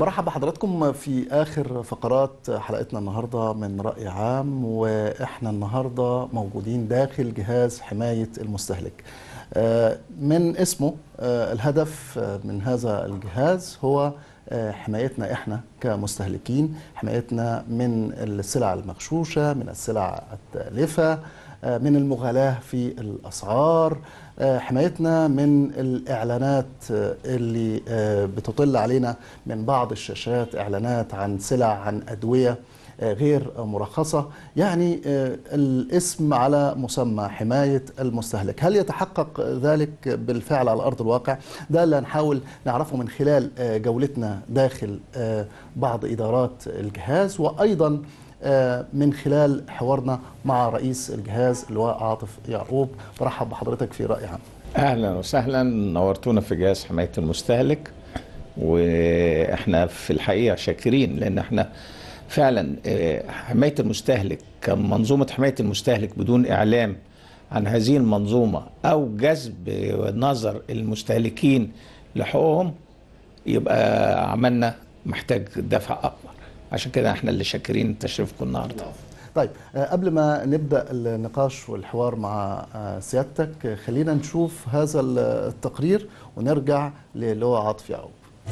برحب بحضراتكم في آخر فقرات حلقتنا النهاردة من رأي عام وإحنا النهاردة موجودين داخل جهاز حماية المستهلك آه، من اسمه آه، الهدف آه، من هذا الجهاز هو حمايتنا احنا كمستهلكين حمايتنا من السلع المغشوشه من السلع التالفه من المغالاه في الاسعار حمايتنا من الاعلانات اللي بتطل علينا من بعض الشاشات اعلانات عن سلع عن ادويه غير مرخصة يعني الاسم على مسمى حماية المستهلك هل يتحقق ذلك بالفعل على أرض الواقع ده اللي هنحاول نعرفه من خلال جولتنا داخل بعض إدارات الجهاز وأيضا من خلال حوارنا مع رئيس الجهاز اللواء عاطف يعقوب برحب بحضرتك في رأي عام اهلا وسهلا نورتونا في جهاز حمايه المستهلك واحنا في الحقيقه شاكرين لان احنا فعلا حمايه المستهلك كمنظومه حمايه المستهلك بدون اعلام عن هذه المنظومه او جذب نظر المستهلكين لحقوقهم يبقى عملنا محتاج دفع اكبر عشان كده احنا اللي شاكرين تشريفكم النهارده طيب قبل ما نبدا النقاش والحوار مع سيادتك خلينا نشوف هذا التقرير ونرجع للواء عاطف يعقوب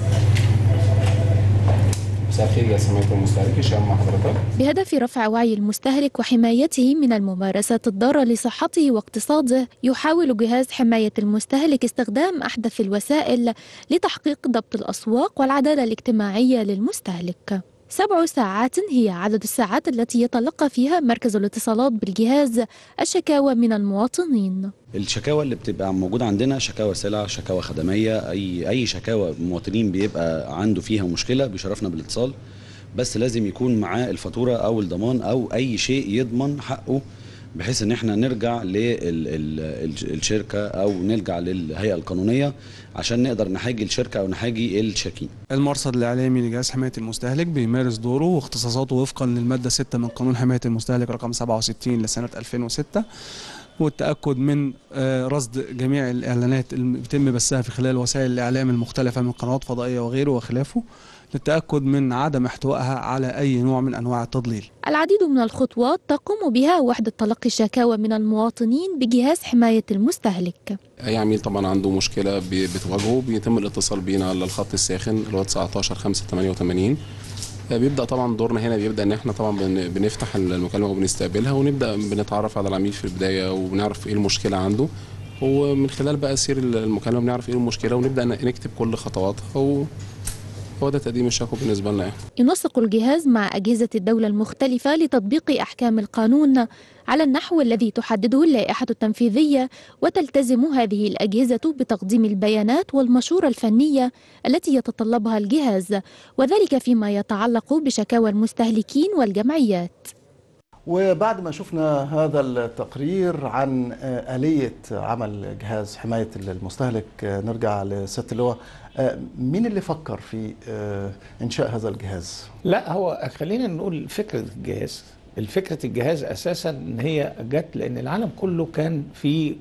مساء الخير يا سماحة المستهلك هشام مع حضرتك بهدف رفع وعي المستهلك وحمايته من الممارسات الضارة لصحته واقتصاده يحاول جهاز حماية المستهلك استخدام أحدث الوسائل لتحقيق ضبط الأسواق والعدالة الاجتماعية للمستهلك سبع ساعات هي عدد الساعات التي يتلقى فيها مركز الاتصالات بالجهاز الشكاوى من المواطنين الشكاوى اللي بتبقى موجوده عندنا شكاوى سلع شكاوى خدميه اي اي شكاوى مواطنين بيبقى عنده فيها مشكله بيشرفنا بالاتصال بس لازم يكون معاه الفاتوره او الضمان او اي شيء يضمن حقه بحيث ان احنا نرجع للشركه او نرجع للهيئه القانونيه عشان نقدر نحاجي الشركه او نحاجي الشاكين. المرصد الاعلامي لجهاز حمايه المستهلك بيمارس دوره واختصاصاته وفقا للماده 6 من قانون حمايه المستهلك رقم 67 لسنه 2006 والتاكد من رصد جميع الاعلانات اللي بيتم بثها في خلال وسائل الاعلام المختلفه من قنوات فضائيه وغيره وخلافه للتأكد من عدم احتوائها على أي نوع من أنواع التضليل العديد من الخطوات تقوم بها وحدة تلقي الشكاوى من المواطنين بجهاز حماية المستهلك أي عميل طبعا عنده مشكلة بتواجهه بيتم الاتصال بينا على الخط الساخن اللي هو 19 5 88 بيبدا طبعا دورنا هنا بيبدا ان احنا طبعا بنفتح المكالمه وبنستقبلها ونبدا بنتعرف على العميل في البدايه وبنعرف ايه المشكله عنده ومن خلال بقى سير المكالمه بنعرف ايه المشكله ونبدا نكتب كل خطواتها هو ده تقديم الشكوى بالنسبة لنا ينسق الجهاز مع أجهزة الدولة المختلفة لتطبيق أحكام القانون على النحو الذي تحدده اللائحة التنفيذية وتلتزم هذه الأجهزة بتقديم البيانات والمشورة الفنية التي يتطلبها الجهاز وذلك فيما يتعلق بشكاوى المستهلكين والجمعيات وبعد ما شفنا هذا التقرير عن آلية عمل جهاز حماية المستهلك نرجع لسيادة اللواء مين اللي فكر في إنشاء هذا الجهاز؟ لا هو خلينا نقول فكرة الجهاز الفكرة الجهاز أساسا إن هي جت لأن العالم كله كان في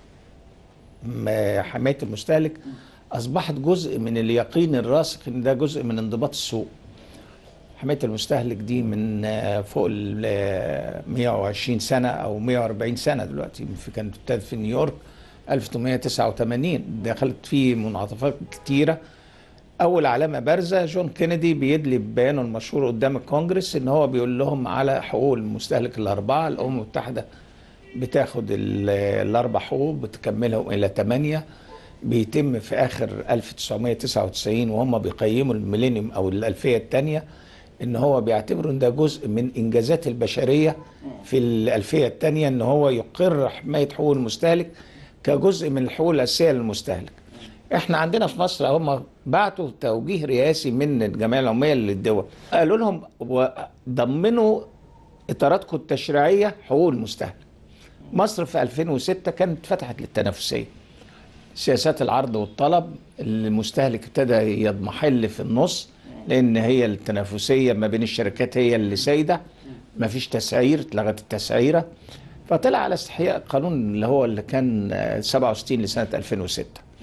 حماية المستهلك أصبحت جزء من اليقين الراسخ إن ده جزء من انضباط السوق حمايه المستهلك دي من فوق ال 120 سنه او 140 سنه دلوقتي كانت ابتدت في نيويورك 1889 دخلت فيه منعطفات كتيره اول علامه بارزه جون كينيدي بيدلي ببيانه المشهور قدام الكونجرس ان هو بيقول لهم على حقوق المستهلك الاربعه الامم المتحده بتاخد الاربع حقوق بتكملهم الى ثمانيه بيتم في اخر 1999 وهم بيقيموا الميلينيوم او الالفيه الثانيه ان هو بيعتبروا ان ده جزء من انجازات البشريه في الالفيه الثانيه ان هو يقر حمايه حقوق المستهلك كجزء من الحقوق الاساسيه للمستهلك. احنا عندنا في مصر هم بعتوا توجيه رئاسي من الجمعيه العموميه للدول قالوا لهم ضمنوا اطاراتكم التشريعيه حقوق المستهلك. مصر في 2006 كانت فتحت للتنافسيه. سياسات العرض والطلب المستهلك ابتدى يضمحل في النص لان هي التنافسيه ما بين الشركات هي اللي سايده ما فيش تسعير اتلغت التسعيره فطلع على استحياء القانون اللي هو اللي كان 67 لسنه 2006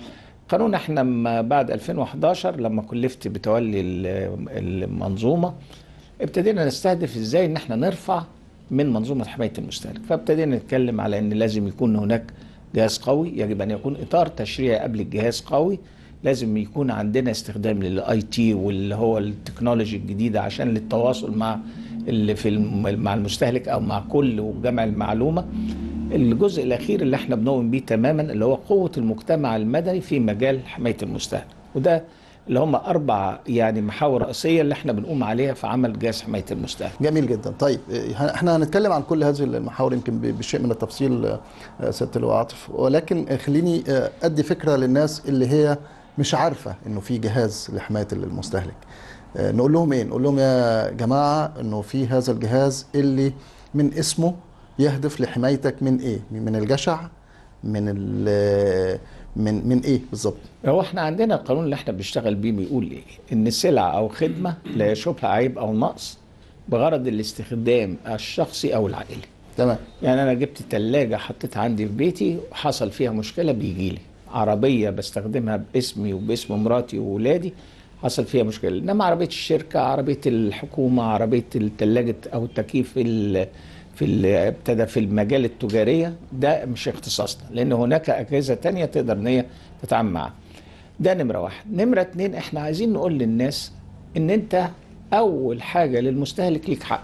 قانون احنا ما بعد 2011 لما كلفت بتولي ال- المنظومه ابتدينا نستهدف ازاي ان احنا نرفع من منظومه حمايه المستهلك فابتدينا نتكلم على ان لازم يكون هناك جهاز قوي يجب ان يكون اطار تشريعي قبل الجهاز قوي لازم يكون عندنا استخدام للاي تي واللي هو التكنولوجي الجديده عشان للتواصل مع اللي في الم- مع المستهلك او مع كل وجمع المعلومه الجزء الاخير اللي احنا بنؤمن بيه تماما اللي هو قوه المجتمع المدني في مجال حمايه المستهلك وده اللي هم اربع يعني محاور رئيسيه اللي احنا بنقوم عليها في عمل جهاز حمايه المستهلك جميل جدا طيب إيه، احنا هنتكلم عن كل هذه المحاور يمكن ب- بشيء من التفصيل آه، سياده اللواء عاطف ولكن آه، خليني آه، ادي فكره للناس اللي هي مش عارفه انه في جهاز لحمايه المستهلك آه، نقول لهم ايه نقول لهم يا جماعه انه في هذا الجهاز اللي من اسمه يهدف لحمايتك من ايه من الجشع من ال- من من ايه بالظبط هو احنا عندنا القانون اللي احنا بنشتغل بيه بيقول ايه ان سلعه او خدمه لا يشوبها عيب او نقص بغرض الاستخدام الشخصي او العائلي تمام يعني انا جبت تلاجة حطيتها عندي في بيتي وحصل فيها مشكله بيجي لي عربيه بستخدمها باسمي وباسم مراتي وولادي حصل فيها مشكله انما عربيه الشركه عربيه الحكومه عربيه الثلاجه او التكييف في ال في ال- ابتدى في المجال التجاريه ده مش اختصاصنا لان هناك اجهزه تانية تقدر ان هي تتعامل معاها ده نمره واحد نمره اتنين احنا عايزين نقول للناس ان انت اول حاجه للمستهلك ليك حق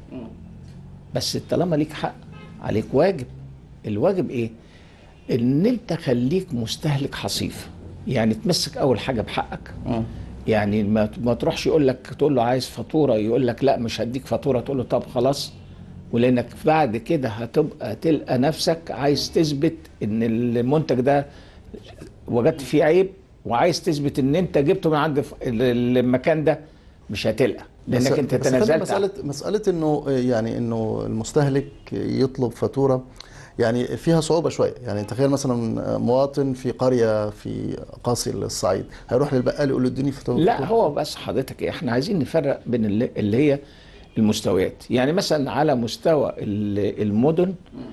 بس طالما ليك حق عليك واجب الواجب ايه ان انت خليك مستهلك حصيف يعني تمسك اول حاجه بحقك يعني ما ما تروحش يقول لك تقول له عايز فاتوره يقول لك لا مش هديك فاتوره تقول له طب خلاص ولانك بعد كده هتبقى تلقى نفسك عايز تثبت ان المنتج ده وجدت فيه عيب وعايز تثبت ان انت جبته من عند ف- ال- المكان ده مش هتلقى لانك بس- انت بس خلي تنازلت مساله مساله انه يعني انه المستهلك يطلب فاتوره يعني فيها صعوبه شويه يعني تخيل مثلا مواطن في قريه في قاصي الصعيد هيروح للبقال يقول له اديني فاتوره لا هو بس حضرتك إيه، احنا عايزين نفرق بين اللي, اللي هي المستويات يعني مثلا على مستوى ال- المدن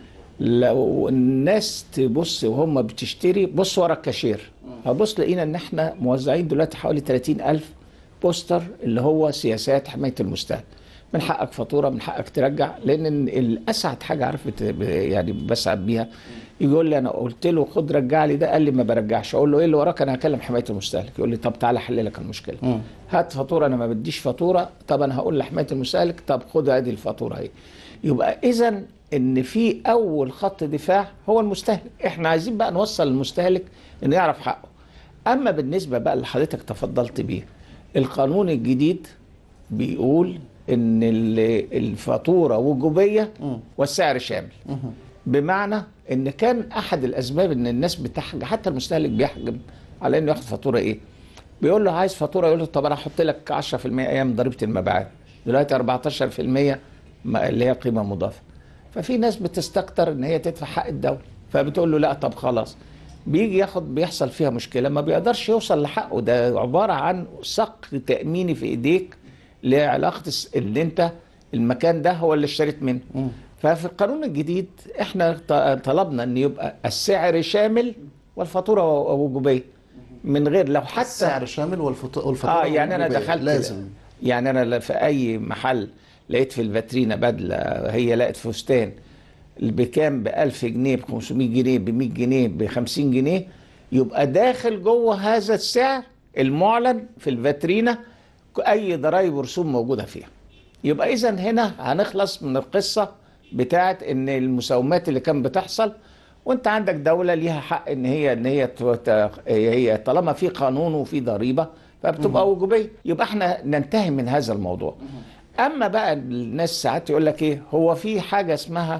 لو الناس تبص وهم بتشتري بص ورا الكاشير هبص لقينا ان احنا موزعين دلوقتي حوالي 30 الف بوستر اللي هو سياسات حمايه المستهلك من حقك فاتوره من حقك ترجع لان الاسعد حاجه عارف بت- ب- يعني بسعد بيها يقول لي انا قلت له خد رجع لي ده قال لي ما برجعش اقول له ايه اللي وراك انا هكلم حمايه المستهلك يقول لي طب تعالى احل لك المشكله هات فاتوره انا ما بديش فاتوره طب انا هقول لحمايه المستهلك طب خد ادي الفاتوره اهي يبقى اذا ان في اول خط دفاع هو المستهلك احنا عايزين بقى نوصل للمستهلك انه يعرف حقه اما بالنسبه بقى اللي حضرتك تفضلت بيه القانون الجديد بيقول ان ال- الفاتوره وجوبيه والسعر شامل بمعنى ان كان احد الاسباب ان الناس بتحجم حتى المستهلك بيحجم على انه ياخد فاتوره ايه بيقول له عايز فاتوره يقول له طب انا احط لك 10% ايام ضريبه المبيعات دلوقتي 14% ما- اللي هي قيمه مضافه ففي ناس بتستكتر ان هي تدفع حق الدوله فبتقول له لا طب خلاص بيجي ياخد بيحصل فيها مشكله ما بيقدرش يوصل لحقه ده عباره عن صك تاميني في ايديك لعلاقه الس- ان انت المكان ده هو اللي اشتريت منه ففي القانون الجديد احنا ط- طلبنا ان يبقى السعر شامل والفاتوره وجوبيه من غير لو حتى السعر شامل والفاتوره والفاتوره اه يعني انا وجوبية. دخلت لازم يعني انا في اي محل لقيت في الفاترينا بدله هي لقت فستان بكام ب 1000 جنيه ب 500 جنيه ب 100 جنيه ب 50 جنيه يبقى داخل جوه هذا السعر المعلن في الفاترينا اي ضرائب ورسوم موجوده فيها يبقى اذا هنا هنخلص من القصه بتاعت ان المساومات اللي كان بتحصل وانت عندك دوله ليها حق ان هي ان هي ت- هي طالما في قانون وفي ضريبه فبتبقى وجوبيه يبقى احنا ننتهي من هذا الموضوع اما بقى الناس ساعات يقول لك ايه هو في حاجه اسمها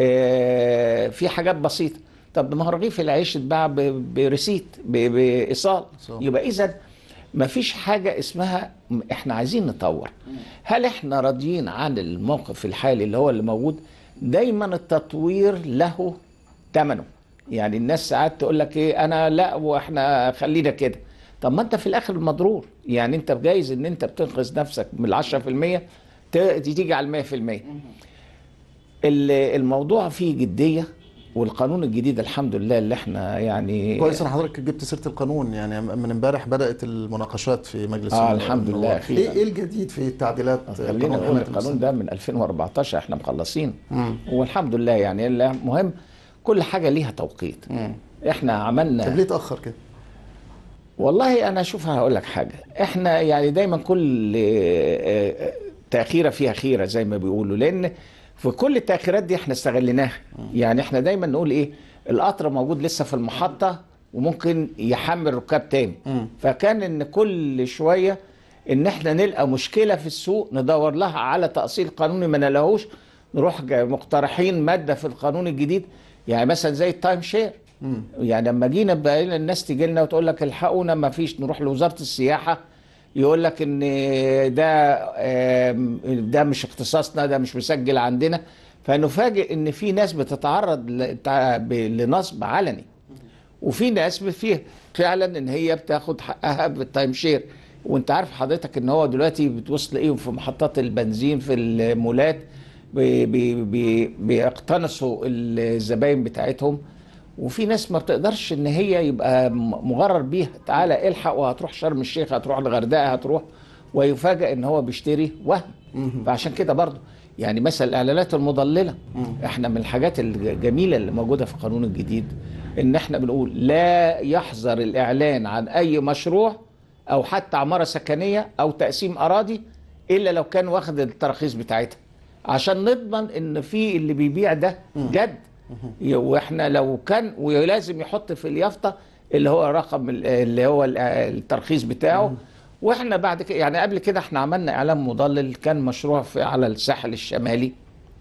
اه في حاجات بسيطه طب ما هو رغيف العيش اتباع ب- بريسيت ب- بايصال صح. يبقى اذا ما فيش حاجة اسمها احنا عايزين نطور هل احنا راضيين عن الموقف الحالي اللي هو اللي موجود دايما التطوير له ثمنه يعني الناس ساعات تقول لك ايه انا لا واحنا خلينا كده طب ما انت في الاخر مضرور يعني انت جايز ان انت بتنقذ نفسك من العشرة في المية ت- تيجي على المية في المية ال- الموضوع فيه جدية والقانون الجديد الحمد لله اللي احنا يعني كويس ان حضرتك جبت سيره القانون يعني من امبارح بدات المناقشات في مجلس آه، النواب. الحمد لله، أخيراً. ايه ايه الجديد في التعديلات خلينا قانون نقول حماية القانون ده من 2014 احنا مخلصين مم. والحمد لله يعني المهم كل حاجه ليها توقيت مم. احنا طب عملنا ليه اتاخر كده؟ والله انا شوف هقول لك حاجه احنا يعني دايما كل آه، آه، تاخيره فيها خيره زي ما بيقولوا لان في كل التاخيرات دي احنا استغليناها يعني احنا دايما نقول ايه القطر موجود لسه في المحطه وممكن يحمل ركاب تاني مم. فكان ان كل شويه ان احنا نلقى مشكله في السوق ندور لها على تاصيل قانوني ما نلاقوش نروح جا- مقترحين ماده في القانون الجديد يعني مثلا زي التايم شير مم. يعني لما جينا بقى الناس تيجي لنا وتقول لك الحقونا ما فيش نروح لوزاره السياحه يقول لك ان ده آم، ده مش اختصاصنا ده مش مسجل عندنا فنفاجئ ان في ناس بتتعرض لتع- ب- لنصب علني وفي ناس فيها فعلا ان هي بتاخد حقها بالتايم شير وانت عارف حضرتك ان هو دلوقتي بتوصل ايه في محطات البنزين في المولات بي- بي- بي- بيقتنصوا الزباين بتاعتهم وفي ناس ما بتقدرش ان هي يبقى م- مغرر بيها تعالى الحق وهتروح شرم الشيخ هتروح الغردقه هتروح ويفاجئ ان هو بيشتري وهم فعشان كده برضه يعني مثلا الاعلانات المضلله احنا من الحاجات الجميله اللي موجوده في القانون الجديد ان احنا بنقول لا يحظر الاعلان عن اي مشروع او حتى عماره سكنيه او تقسيم اراضي الا لو كان واخد التراخيص بتاعتها عشان نضمن ان في اللي بيبيع ده جد واحنا لو كان ولازم يحط في اليافطه اللي هو رقم ال- اللي هو ال- الترخيص بتاعه واحنا بعد كده يعني قبل كده احنا عملنا اعلان مضلل كان مشروع في على الساحل الشمالي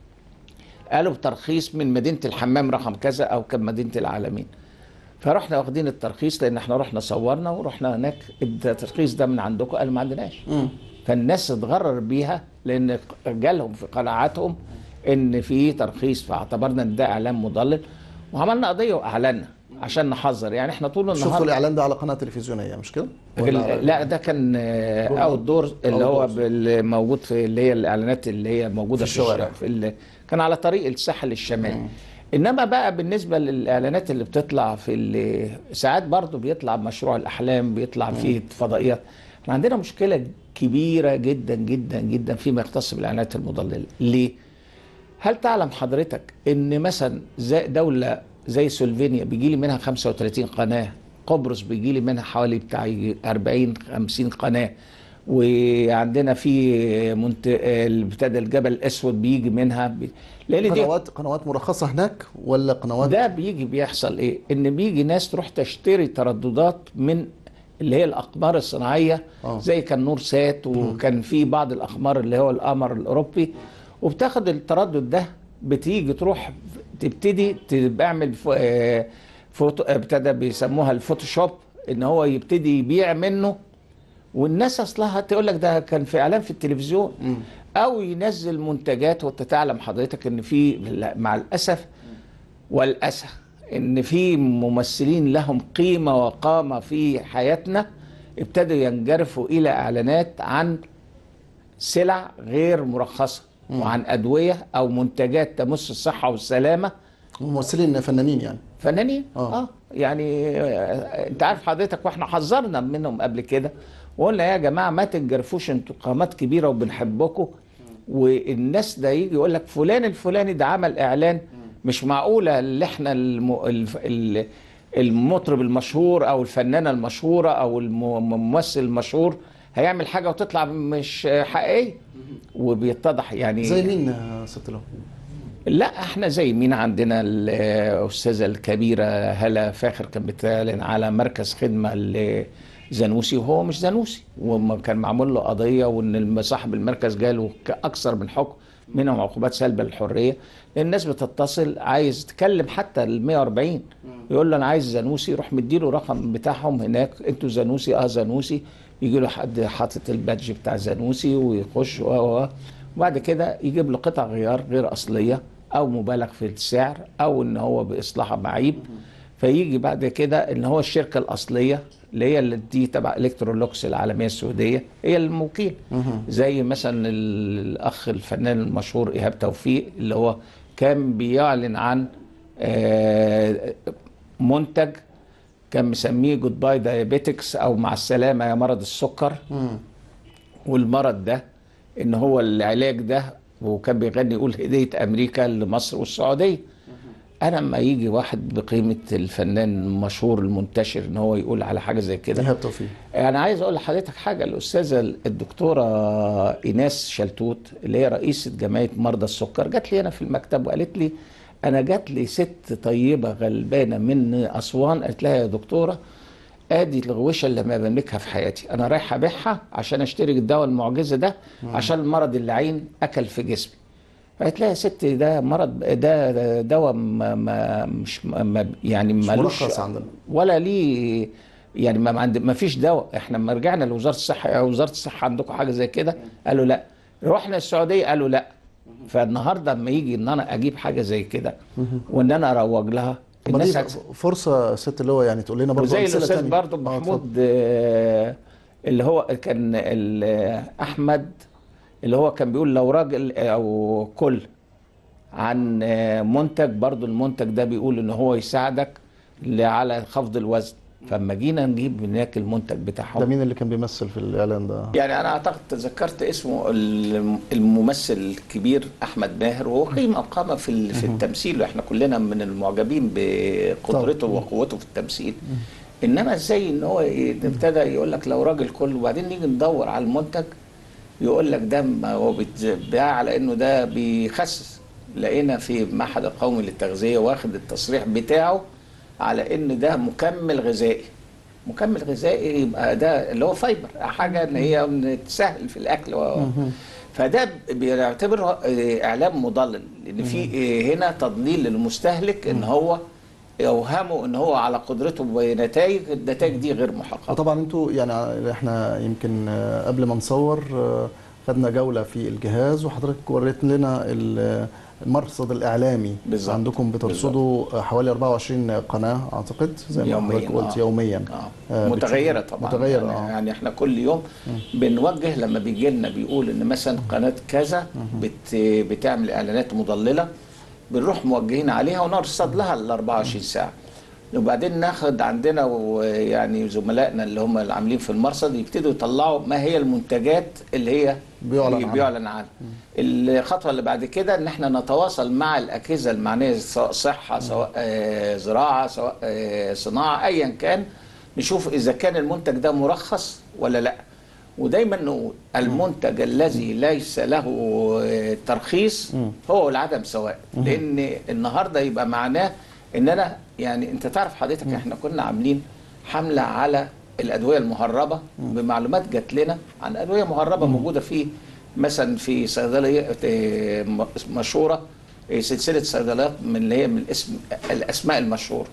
قالوا بترخيص من مدينه الحمام رقم كذا او كان مدينه العالمين فرحنا واخدين الترخيص لان احنا رحنا صورنا ورحنا هناك الترخيص ده من عندكم قالوا ما عندناش مم. فالناس اتغرر بيها لان جالهم في قناعاتهم ان في ترخيص فاعتبرنا ان ده اعلان مضلل وعملنا قضيه واعلنا عشان نحذر يعني احنا طول شفتوا النهار الاعلان ده على قناه تلفزيونيه مش كده؟ ولا على- لا ده كان اوت دور اللي هو Outdoors. بال- موجود في اللي هي الاعلانات اللي هي موجوده في في الشوارع. الشوارع في ال... كان على طريق الساحل الشمالي انما بقى بالنسبه للاعلانات اللي بتطلع في ال... ساعات برضو بيطلع مشروع الاحلام بيطلع فيه فضائيات احنا عندنا مشكله كبيره جدا جدا جدا فيما يختص بالاعلانات المضلله ليه هل تعلم حضرتك ان مثلا زي دوله زي سلوفينيا بيجي لي منها 35 قناه قبرص بيجي لي منها حوالي بتاع 40 50 قناه وعندنا في منت... ابتدى الجبل الاسود بيجي منها ب... لان دي قنوات قنوات مرخصه هناك ولا قنوات ده بيجي بيحصل ايه ان بيجي ناس تروح تشتري ترددات من اللي هي الاقمار الصناعيه آه. زي كان نور سات وكان في بعض الاقمار اللي هو القمر الاوروبي وبتاخد التردد ده بتيجي تروح تبتدي تعمل ف- آه، فوتو ابتدى بيسموها الفوتوشوب ان هو يبتدي يبيع منه والناس اصلها تقول لك ده كان في اعلان في التلفزيون او ينزل منتجات وانت تعلم حضرتك ان في لا، مع الاسف والاسف ان في ممثلين لهم قيمه وقامه في حياتنا ابتدوا ينجرفوا الى اعلانات عن سلع غير مرخصه وعن ادويه او منتجات تمس الصحه والسلامه ممثلين فنانين يعني فنانين آه. اه, يعني آه، انت عارف حضرتك واحنا حذرنا منهم قبل كده وقلنا يا جماعه ما تنجرفوش انتوا قامات كبيره وبنحبكم والناس ده يجي يقول لك فلان الفلاني ده عمل اعلان مش معقوله اللي احنا الم... الف- ال- المطرب المشهور او الفنانه المشهوره او الم- الممثل المشهور هيعمل حاجه وتطلع مش حقيقيه وبيتضح يعني زي مين يا ست لو؟ لا احنا زي مين عندنا الاستاذه الكبيره هلا فاخر كانت بتعلن على مركز خدمه لزنوسي وهو مش زنوسي وكان معمول له قضيه وان صاحب المركز جاله ك- اكثر من حكم منهم عقوبات سلب الحريه لان الناس بتتصل عايز تكلم حتى ال 140 يقول له انا عايز زنوسي يروح مديله رقم بتاعهم هناك انتوا زنوسي اه زنوسي يجي له حد حاطط البادج بتاع زنوسي ويخش و و- وبعد كده يجيب له قطع غيار غير اصليه او مبالغ في السعر او ان هو باصلاحها معيب فيجي بعد كده ان هو الشركه الاصليه اللي هي اللي دي تبع الكترولوكس العالميه السعوديه هي الموكيل زي مثلا ال- الاخ الفنان المشهور ايهاب توفيق اللي هو كان بيعلن عن آه، منتج كان مسميه جود باي دايابيتكس او مع السلامه يا مرض السكر والمرض ده ان هو العلاج ده وكان بيغني يقول هديه امريكا لمصر والسعوديه انا لما يجي واحد بقيمه الفنان المشهور المنتشر ان هو يقول على حاجه زي كده ايهاب توفيق انا عايز اقول لحضرتك حاجه الاستاذه الدكتوره ايناس شلتوت اللي هي رئيسه جمعيه مرضى السكر جات لي انا في المكتب وقالت لي انا جات لي ست طيبه غلبانه من اسوان قالت لها يا دكتوره ادي الغوشه اللي ما بملكها في حياتي انا رايح ابيعها عشان اشتري الدواء المعجزه ده عشان المرض اللعين اكل في جسمي فقالت لها يا ستي ده مرض ده دواء ما ما مش ما يعني مش ملوش مرخص عندنا. ولا ليه يعني ما عند ما فيش دواء احنا لما رجعنا لوزاره الصحه يا وزاره الصحه عندكم حاجه زي كده قالوا لا رحنا السعوديه قالوا لا فالنهارده لما يجي ان انا اجيب حاجه زي كده وان انا اروج لها طب ما دي الناس هت- فرصه ست اللي هو يعني تقول لنا برضه وزي أمثلة الاستاذ تانية. برضه آه، محمود آه، اللي هو كان ال- احمد اللي هو كان بيقول لو راجل او كل عن آه، منتج برضه المنتج ده بيقول ان هو يساعدك ل- على خفض الوزن فلما جينا نجيب هناك المنتج ده بتاعهم مين اللي كان بيمثل في الاعلان ده يعني انا اعتقد تذكرت اسمه الم- الممثل الكبير احمد ماهر وهو قيمه قامه في ال- في التمثيل واحنا كلنا من المعجبين بقدرته وقوته في التمثيل انما ازاي ان هو ي- ابتدى يقول لك لو راجل كل وبعدين نيجي ندور على المنتج يقول لك ده ما هو بيتباع على انه ده بيخسس لقينا في المعهد القومي للتغذيه واخد التصريح بتاعه على ان ده مكمل غذائي مكمل غذائي يبقى ده اللي هو فايبر حاجه ان هي تسهل في الاكل و... فده بيعتبر اعلام مضلل لان في هنا تضليل للمستهلك ان هو يوهمه ان هو على قدرته بنتائج النتائج دي غير محققه وطبعا انتوا يعني احنا يمكن آه، قبل ما نصور آه، خدنا جوله في الجهاز وحضرتك وريت لنا ال- المرصد الاعلامي بالظبط. عندكم بترصدوا آه، حوالي 24 قناه اعتقد زي ما يومياً، حضرتك قلت آه. يوميا آه. آه، متغيره بتشوفوا- طبعا متغيره يعني, اه يعني احنا كل يوم بنوجه لما بيجي لنا بيقول ان مثلا قناه كذا بت بتعمل اعلانات مضلله بنروح موجهين عليها ونرصد لها ال 24 ساعه وبعدين ناخد عندنا ويعني زملائنا اللي هم اللي عاملين في المرصد يبتدوا يطلعوا ما هي المنتجات اللي هي بيعلن اللي عنها. بيعلن عنها الخطوه اللي بعد كده ان احنا نتواصل مع الاجهزه المعنيه سواء صحه سواء آه، زراعه سواء آه، صناعه ايا كان نشوف اذا كان المنتج ده مرخص ولا لا ودايما نقول المنتج الذي ليس له آه، ترخيص هو العدم سواء لان النهارده يبقى معناه ان انا يعني انت تعرف حضرتك احنا كنا عاملين حمله على الادويه المهربه بمعلومات جات لنا عن ادويه مهربه موجوده في مثلا في صيدليه آه، م- مشهوره آه، سلسله صيدليات من اللي هي من الاسم الاسماء المشهوره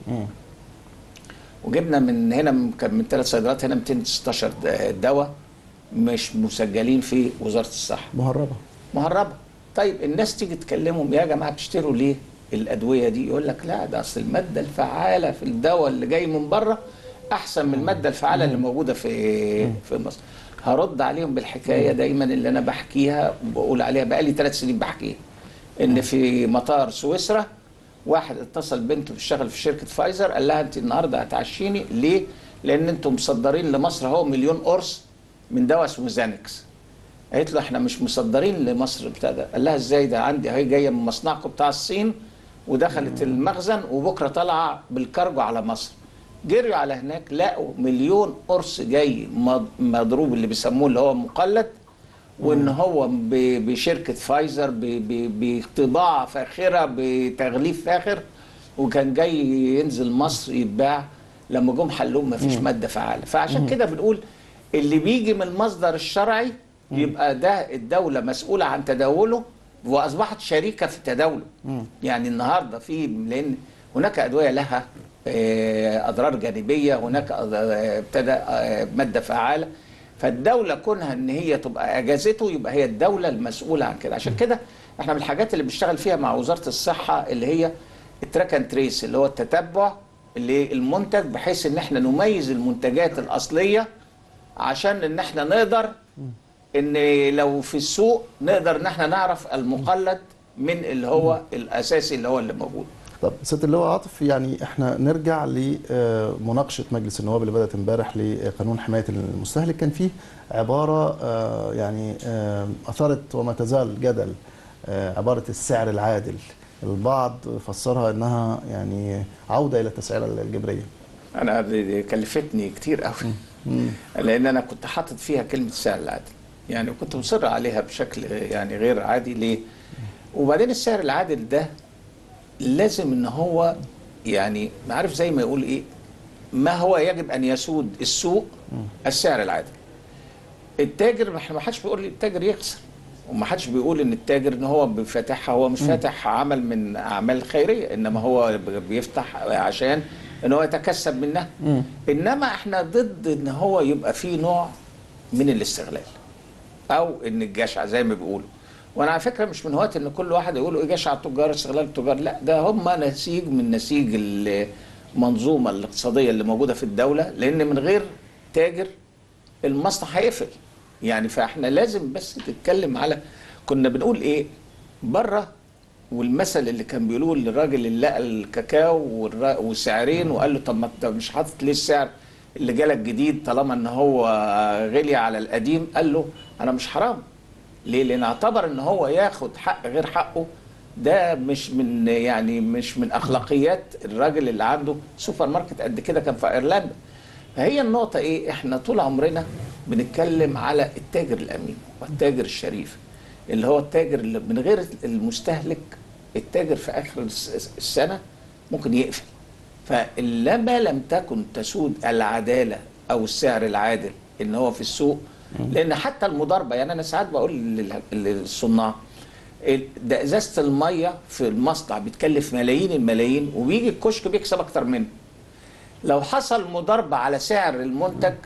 وجبنا من هنا من- كان من ثلاث صيدليات هنا 216 د- دواء مش مسجلين في وزاره الصحه مهربه مهربه طيب الناس تيجي تكلمهم يا جماعه بتشتروا ليه الادويه دي يقول لك لا ده اصل الماده الفعاله في الدواء اللي جاي من بره احسن من الماده الفعاله اللي موجوده في في مصر هرد عليهم بالحكايه دايما اللي انا بحكيها وبقول عليها بقالي ثلاث سنين بحكيها ان في مطار سويسرا واحد اتصل بنته بتشتغل في شركه فايزر قال لها انت النهارده هتعشيني ليه؟ لان انتم مصدرين لمصر اهو مليون قرص من دواء اسمه زانكس قالت له احنا مش مصدرين لمصر بتاع ده قال لها ازاي ده عندي اهي جايه من مصنعكم بتاع الصين ودخلت المخزن وبكره طالعه بالكارجو على مصر جريوا على هناك لقوا مليون قرص جاي مض- مضروب اللي بيسموه اللي هو مقلد وان هو ب- بشركه فايزر ب- ب- بطباعه فاخره بتغليف فاخر وكان جاي ينزل مصر يتباع لما جم حلوه ما فيش ماده فعاله فعشان كده بنقول اللي بيجي من المصدر الشرعي يبقى ده الدوله مسؤوله عن تداوله واصبحت شريكه في تداوله يعني النهارده في لان هناك ادويه لها آه، اضرار جانبيه هناك أض- آه، ابتدى آه، ماده فعاله فالدوله كونها ان هي تبقى اجازته يبقى هي الدوله المسؤوله عن كده عشان كده احنا من الحاجات اللي بنشتغل فيها مع وزاره الصحه اللي هي التراك اند تريس اللي هو التتبع للمنتج بحيث ان احنا نميز المنتجات الاصليه عشان ان احنا نقدر ان لو في السوق نقدر ان احنا نعرف المقلد من اللي هو الاساسي اللي هو اللي موجود طب ست اللواء عاطف يعني احنا نرجع لمناقشه مجلس النواب اللي بدات امبارح لقانون حمايه المستهلك كان فيه عباره آه، يعني آه، اثارت وما تزال جدل آه، عباره السعر العادل البعض فسرها انها يعني عوده الى التسعيره الجبريه انا دي دي كلفتني كتير قوي لان انا كنت حاطط فيها كلمه السعر العادل يعني كنت مصر عليها بشكل يعني غير عادي ليه وبعدين السعر العادل ده لازم ان هو يعني عارف زي ما يقول ايه ما هو يجب ان يسود السوق السعر العادل التاجر ما احنا ما حدش بيقول التاجر يخسر وما حدش بيقول ان التاجر ان هو بيفتحها هو مش فاتح عمل من اعمال خيريه انما هو بيفتح عشان ان هو يتكسب منها انما احنا ضد ان هو يبقى فيه نوع من الاستغلال او ان الجشع زي ما بيقولوا وانا على فكره مش من هواة ان كل واحد يقول ايه جشع التجار استغلال التجار لا ده هم نسيج من نسيج المنظومه الاقتصاديه اللي موجوده في الدوله لان من غير تاجر المصنع هيقفل يعني فاحنا لازم بس نتكلم على كنا بنقول ايه بره والمثل اللي كان بيقولوه للراجل اللي لقى الكاكاو والرا- وسعرين وقال له طب ما انت مش حاطط ليه السعر اللي جالك جديد طالما ان هو غلي على القديم قال له انا مش حرام ليه لان اعتبر ان هو ياخد حق غير حقه ده مش من يعني مش من اخلاقيات الراجل اللي عنده سوبر ماركت قد كده كان في ايرلندا فهي النقطة إيه؟ إحنا طول عمرنا بنتكلم على التاجر الأمين والتاجر الشريف اللي هو التاجر اللي من غير المستهلك التاجر في آخر الس- السنة ممكن يقفل فلما لم تكن تسود العدالة أو السعر العادل إن هو في السوق لأن حتى المضاربة يعني أنا ساعات بقول لل- للصناع ال- ده ازازه الميه في المصنع بتكلف ملايين الملايين وبيجي الكشك بيكسب اكتر منه لو حصل مضاربه على سعر المنتج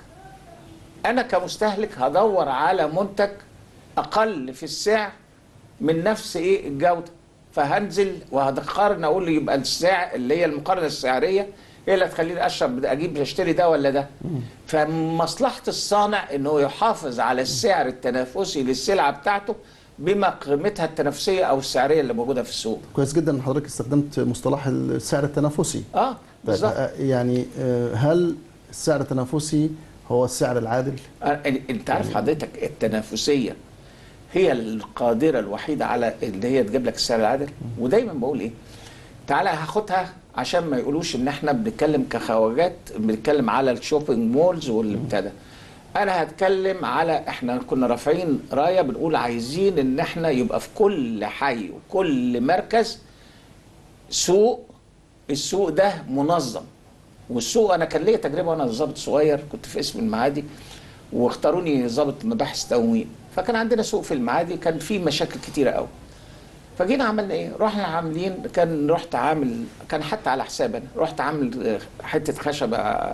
انا كمستهلك هدور على منتج اقل في السعر من نفس ايه الجوده فهنزل وهقارن اقول يبقى السعر اللي هي المقارنه السعريه هي اللي هتخليني اشرب اجيب اشتري ده ولا ده فمصلحه الصانع انه يحافظ على السعر التنافسي للسلعه بتاعته بما قيمتها التنافسيه او السعريه اللي موجوده في السوق كويس جدا ان حضرتك استخدمت مصطلح السعر التنافسي اه طيب بالظبط آه، يعني آه، هل السعر التنافسي هو السعر العادل؟ أنا- انت عارف حضرتك التنافسيه هي القادره الوحيده على اللي هي تجيب لك السعر العادل ودايما بقول ايه تعالى هاخدها عشان ما يقولوش ان احنا بنتكلم كخواجات بنتكلم على الشوبينج مولز والبتاع ده انا هتكلم على احنا كنا رافعين رايه بنقول عايزين ان احنا يبقى في كل حي وكل مركز سوق السوق ده منظم والسوق انا كان ليا تجربه وانا ضابط صغير كنت في اسم المعادي واختاروني ضابط مباحث تموين فكان عندنا سوق في المعادي كان فيه مشاكل كتيره قوي فجينا عملنا ايه؟ رحنا عاملين كان رحت عامل كان حتى على حسابنا رحت عامل آه، حته خشبه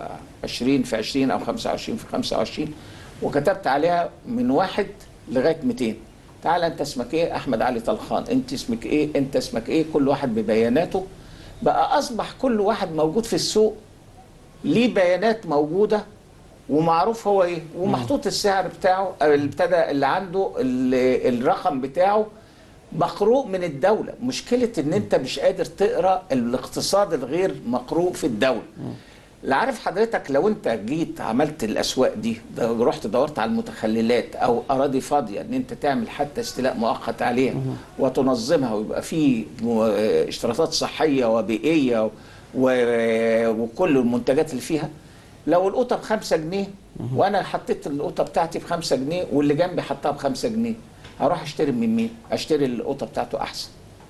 20 في 20 او 25 في 25 وكتبت عليها من واحد لغايه 200 تعالى انت اسمك ايه؟ احمد علي طلخان، انت اسمك ايه؟ انت اسمك ايه؟ كل واحد ببياناته بقى اصبح كل واحد موجود في السوق ليه بيانات موجوده ومعروف هو ايه ومحطوط السعر بتاعه أو اللي ابتدى اللي عنده ال- الرقم بتاعه مقروء من الدولة مشكلة ان انت مش قادر تقرأ الاقتصاد الغير مقروء في الدولة لا عارف حضرتك لو انت جيت عملت الاسواق دي ده رحت دورت على المتخللات او اراضي فاضيه ان انت تعمل حتى استيلاء مؤقت عليها وتنظمها ويبقى في م- اشتراطات صحيه وبيئيه و- وكل المنتجات اللي فيها لو القطه بخمسة جنيه وانا حطيت القطه بتاعتي بخمسة جنيه واللي جنبي حطها بخمسة جنيه هروح اشتري من مين؟ اشتري القطه بتاعته احسن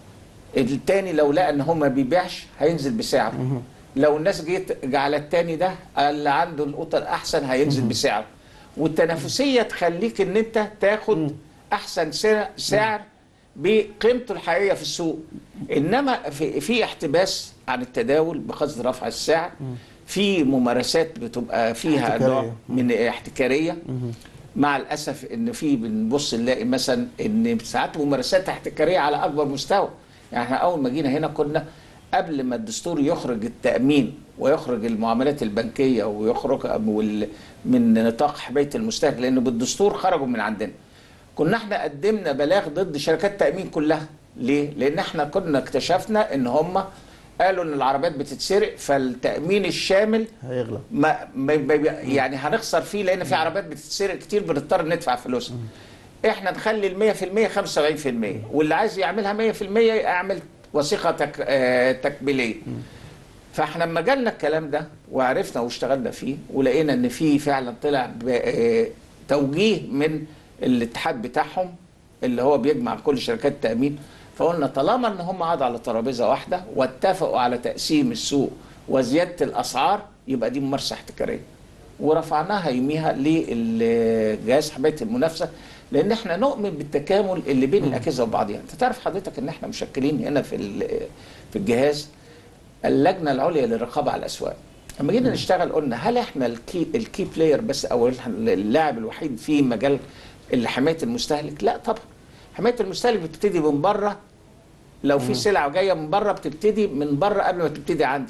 التاني لو لقى ان هو ما بيبيعش هينزل بسعره لو الناس جيت على التاني ده اللي عنده القطه الاحسن هينزل بسعره والتنافسيه تخليك ان انت تاخد احسن سعر, سعر بقيمته الحقيقيه في السوق انما في, في احتباس عن التداول بقصد رفع السعر في ممارسات بتبقى فيها احتكارية. نوع من احتكاريه مع الاسف ان في بنبص نلاقي مثلا ان ساعات ممارسات احتكاريه على اكبر مستوى يعني احنا اول ما جينا هنا كنا قبل ما الدستور يخرج التامين ويخرج المعاملات البنكيه ويخرج وال- من نطاق حمايه المستهلك لانه بالدستور خرجوا من عندنا كنا احنا قدمنا بلاغ ضد شركات التامين كلها ليه؟ لان احنا كنا اكتشفنا ان هم قالوا ان العربيات بتتسرق فالتامين الشامل هيغلى ما ما ما- يعني هنخسر فيه لان في عربيات بتتسرق كتير بنضطر ندفع فلوسها احنا نخلي ال 100% 75% واللي عايز يعملها 100% يعمل وثيقه تك... آه، تكميليه فاحنا لما جالنا الكلام ده وعرفنا واشتغلنا فيه ولقينا ان في فعلا طلع ب- آه، توجيه من الاتحاد بتاعهم اللي هو بيجمع كل شركات التامين فقلنا طالما ان هم قعدوا على ترابيزه واحده واتفقوا على تقسيم السوق وزياده الاسعار يبقى دي ممارسه احتكاريه ورفعناها يوميها للجهاز حمايه المنافسه لان احنا نؤمن بالتكامل اللي بين الاجهزه وبعضها انت تعرف حضرتك ان احنا مشكلين هنا في ال- في الجهاز اللجنه العليا للرقابه على الاسواق لما جينا نشتغل قلنا هل احنا الكي الكي بلاير بس او اللاعب الوحيد في مجال اللي حمايه المستهلك لا طبعا حمايه المستهلك بتبتدي من بره لو في سلعه جايه من بره بتبتدي من بره قبل ما تبتدي عندي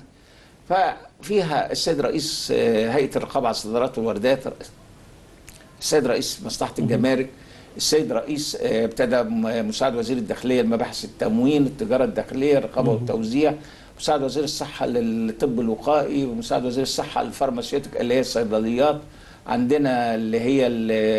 ففيها السيد رئيس آه، هيئه الرقابه على الصادرات والواردات السيد رئيس مصلحه الجمارك السيد رئيس آه، ابتدى م- مساعد وزير الداخليه لمباحث التموين التجاره الداخليه الرقابه والتوزيع مساعد وزير الصحه للطب الوقائي ومساعد وزير الصحه للفارماسيوتيك اللي هي الصيدليات عندنا اللي هي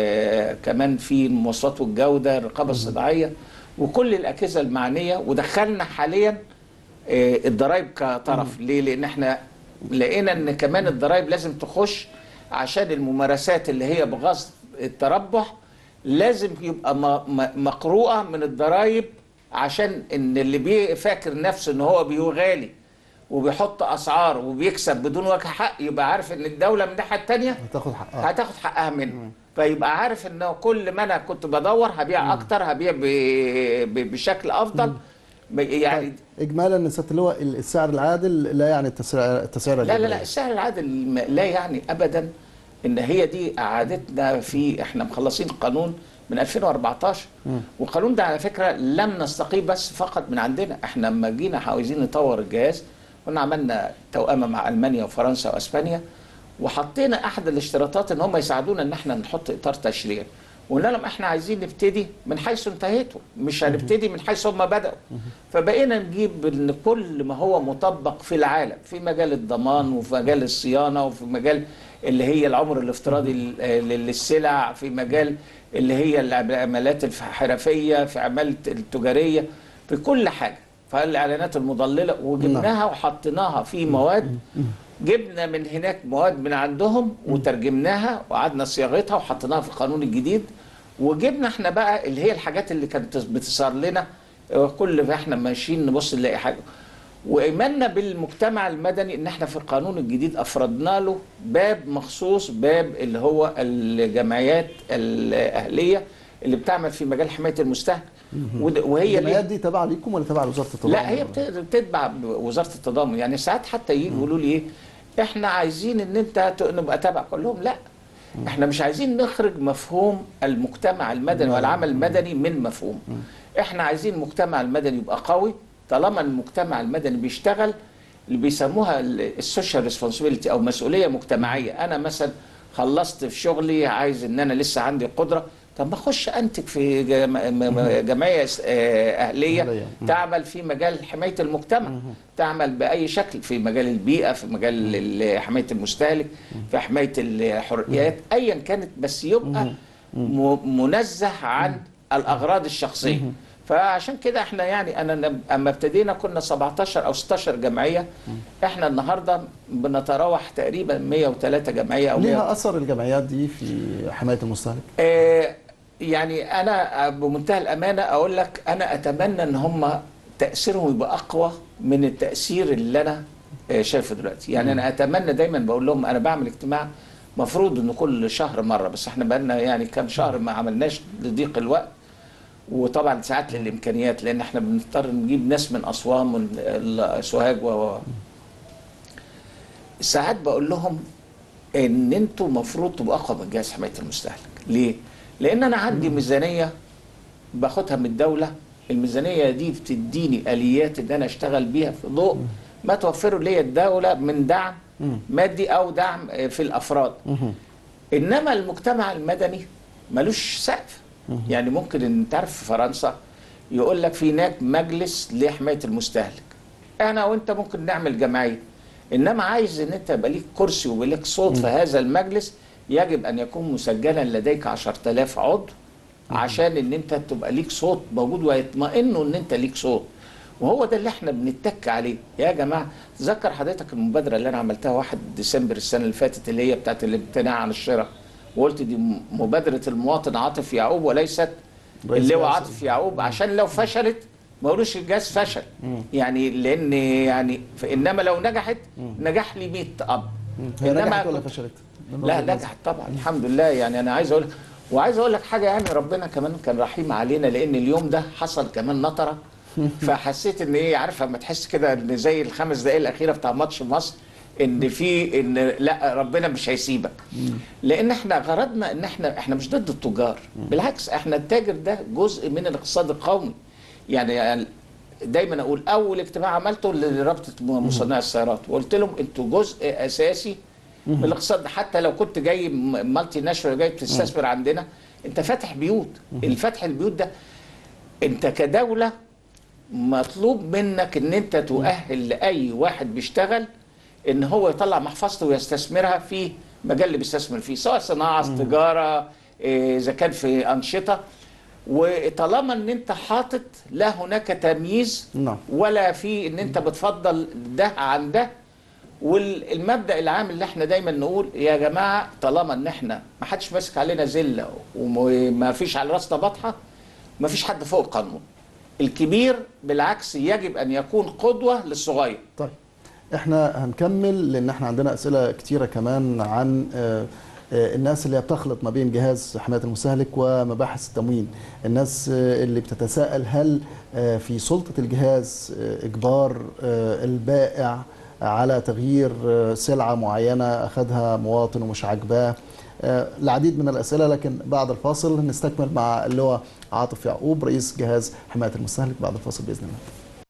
ال- كمان في المواصلات والجوده الرقابه الصناعيه وكل الاجهزه المعنيه ودخلنا حاليا آه، الضرايب كطرف ليه لان احنا لقينا ان كمان الضرايب لازم تخش عشان الممارسات اللي هي بغصب التربح لازم يبقى م- م- مقروءه من الضرايب عشان ان اللي بي- فاكر نفسه ان هو بيغالي وبيحط اسعار وبيكسب بدون وجه حق يبقى عارف ان الدوله من الناحيه الثانيه هتاخد حقها هتاخد حقها منه فيبقى عارف ان كل ما انا كنت بدور هبيع اكتر هبيع ب... ب... بشكل افضل ب- يعني طيب اجمالا يا سياده اللواء السعر العادل لا يعني التسعير التسعيره لا لا لا الإجمالية. السعر العادل م- لا يعني ابدا ان هي دي قعدتنا في احنا مخلصين قانون من 2014 والقانون ده على فكره لم نستقيه بس فقط من عندنا احنا لما جينا عاوزين نطور الجهاز كنا عملنا توأمه مع المانيا وفرنسا واسبانيا وحطينا احد الاشتراطات ان هم يساعدونا ان احنا نحط اطار تشريعي وقلنا لهم احنا عايزين نبتدي من حيث انتهيتوا مش هنبتدي من حيث هم بدأوا فبقينا نجيب ان كل ما هو مطبق في العالم في مجال الضمان وفي مجال الصيانه وفي مجال اللي هي العمر الافتراضي لل- للسلع في مجال اللي هي العمليات الحرفيه في عماله التجاريه في كل حاجه فالاعلانات المضلله وجبناها وحطيناها في مواد جبنا من هناك مواد من عندهم وترجمناها وقعدنا صياغتها وحطيناها في القانون الجديد وجبنا احنا بقى اللي هي الحاجات اللي كانت بتصار لنا آه، كل ما احنا ماشيين نبص نلاقي حاجه وايماننا بالمجتمع المدني ان احنا في القانون الجديد افردنا له باب مخصوص باب اللي هو الجمعيات الاهليه اللي بتعمل في مجال حمايه المستهلك وده- وهي الجمعيات ليه دي تابعه ليكم ولا تابعه لوزاره التضامن؟ لا هي بت- بتتبع وزاره التضامن يعني ساعات حتى يجي يقولوا لي ايه احنا عايزين ان انت ت- نبقى تبع كل لهم لا احنا مش عايزين نخرج مفهوم المجتمع المدني والعمل المدني من مفهوم احنا عايزين المجتمع المدني يبقى قوي طالما المجتمع المدني بيشتغل اللي بيسموها السوشيال ريسبونسبيلتي او مسؤوليه مجتمعيه انا مثلا خلصت في شغلي عايز ان انا لسه عندي قدره طب ما اخش انتج في جم- م- م- جمعيه س- آه، اهليه أهلية. تعمل في مجال حمايه المجتمع تعمل باي شكل في مجال البيئه في مجال ال- حمايه المستهلك في حمايه الحريات ايا كانت بس يبقى م- منزه عن الاغراض الشخصيه فعشان كده احنا يعني انا لم- اما ابتدينا كنا 17 او 16 جمعيه احنا النهارده بنتراوح تقريبا 103 جمعيه او 100 ليها اثر الجمعيات دي في حمايه المستهلك؟ آه، يعني انا بمنتهى الامانه اقول لك انا اتمنى ان هم تاثيرهم يبقى اقوى من التاثير اللي انا آه، شايفه دلوقتي يعني انا اتمنى دايما بقول لهم انا بعمل اجتماع مفروض انه كل شهر مره بس احنا بقالنا يعني كام شهر ما عملناش لضيق الوقت وطبعا ساعات للامكانيات لان احنا بنضطر نجيب ناس من اسوان من ال- سوهاج و و- ساعات بقول لهم ان انتوا المفروض تبقوا اقوى من جهاز حمايه المستهلك ليه لان انا عندي ميزانيه باخدها من الدوله الميزانيه دي بتديني اليات ان انا اشتغل بيها في ضوء ما توفره لي الدوله من دعم مادي او دعم آه، في الافراد انما المجتمع المدني ملوش سقف يعني ممكن ان تعرف في فرنسا يقول لك في هناك مجلس لحمايه المستهلك انا وانت ممكن نعمل جمعيه انما عايز ان انت يبقى ليك كرسي ويبقى لك صوت في هذا المجلس يجب ان يكون مسجلا لديك 10000 عضو عشان ان انت تبقى ليك صوت موجود ويطمئنوا ان انت ليك صوت وهو ده اللي احنا بنتك عليه يا جماعه تذكر حضرتك المبادره اللي انا عملتها 1 ديسمبر السنه اللي فاتت اللي هي بتاعت الامتناع عن الشراء وقلت دي م- مبادره المواطن عاطف يعقوب وليست رئيس اللي هو رئاسة. عاطف يعقوب عشان لو فشلت ما يقولوش الجهاز فشل يعني لان يعني انما لو نجحت نجح لي 100 اب هي إنما نجحت ولا كنت- فشلت؟ لا نجحت طبعا الحمد لله يعني انا عايز اقول لك وعايز اقول لك حاجه يعني ربنا كمان كان رحيم علينا لان اليوم ده حصل كمان نطره فحسيت ان ايه عارفه لما تحس كده ان زي الخمس دقائق الاخيره بتاع ماتش مصر ان في ان لا ربنا مش هيسيبك لان احنا غرضنا ان احنا احنا مش ضد التجار بالعكس احنا التاجر ده جزء من الاقتصاد القومي يعني دايما اقول اول اجتماع عملته لرابطه مصنعي السيارات وقلت لهم انتوا جزء اساسي من الاقتصاد حتى لو كنت جاي م- مالتي ناشونال جاي تستثمر عندنا انت فاتح بيوت الفتح البيوت ده انت كدوله مطلوب منك ان انت تؤهل لاي واحد بيشتغل ان هو يطلع محفظته ويستثمرها في مجال اللي بيستثمر فيه سواء صناعه تجاره إيه، اذا كان في انشطه وطالما ان انت حاطط لا هناك تمييز نعم. ولا في ان انت بتفضل ده عن ده والمبدا العام اللي احنا دايما نقول يا جماعه طالما ان احنا ما حدش ماسك علينا زله وما فيش على راسنا بطحه ما فيش حد فوق القانون الكبير بالعكس يجب ان يكون قدوه للصغير طيب احنا هنكمل لان احنا عندنا اسئله كتيره كمان عن آه، آه، الناس اللي بتخلط ما بين جهاز حمايه المستهلك ومباحث التموين الناس آه، اللي بتتساءل هل آه، في سلطه الجهاز آه، اجبار آه، البائع على تغيير آه، سلعه معينه اخذها مواطن ومش عاجباه آه، العديد من الاسئله لكن بعد الفاصل نستكمل مع اللواء عاطف يعقوب رئيس جهاز حمايه المستهلك بعد الفاصل باذن الله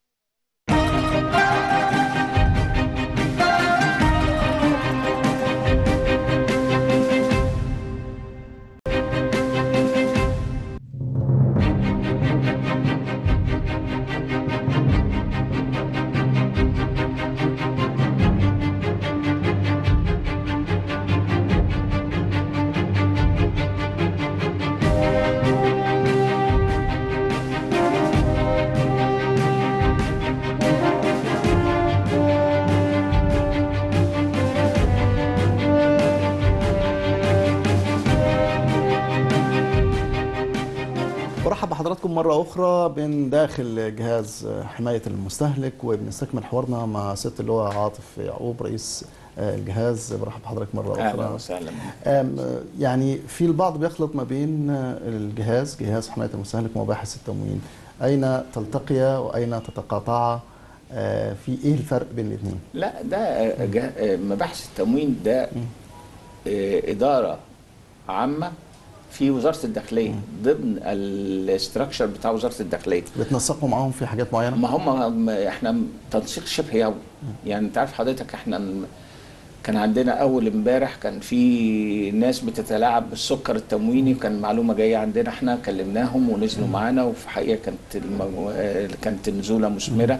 برحب بحضراتكم مرة أخرى من داخل جهاز حماية المستهلك وبنستكمل حوارنا مع ست اللواء عاطف يعقوب رئيس آه، الجهاز برحب بحضرتك مرة اهلا أخرى وسهلا آم، يعني في البعض بيخلط ما بين آه، الجهاز جهاز حماية المستهلك ومباحث التموين أين تلتقيا وأين تتقاطعا آه، في إيه الفرق بين الاثنين؟ لا ده جه- مباحث التموين ده آه، إدارة عامة في وزارة الداخلية ضمن الاستراكشر بتاع وزارة الداخلية بتنسقوا معاهم في حاجات معينة؟ ما هم ما- احنا تنسيق شبه يومي يعني انت عارف حضرتك احنا ن- كان عندنا اول امبارح كان في ناس بتتلاعب بالسكر التمويني وكان معلومه جايه عندنا احنا كلمناهم ونزلوا معانا وفي حقيقه كانت المو... آه، كانت النزوله مثمره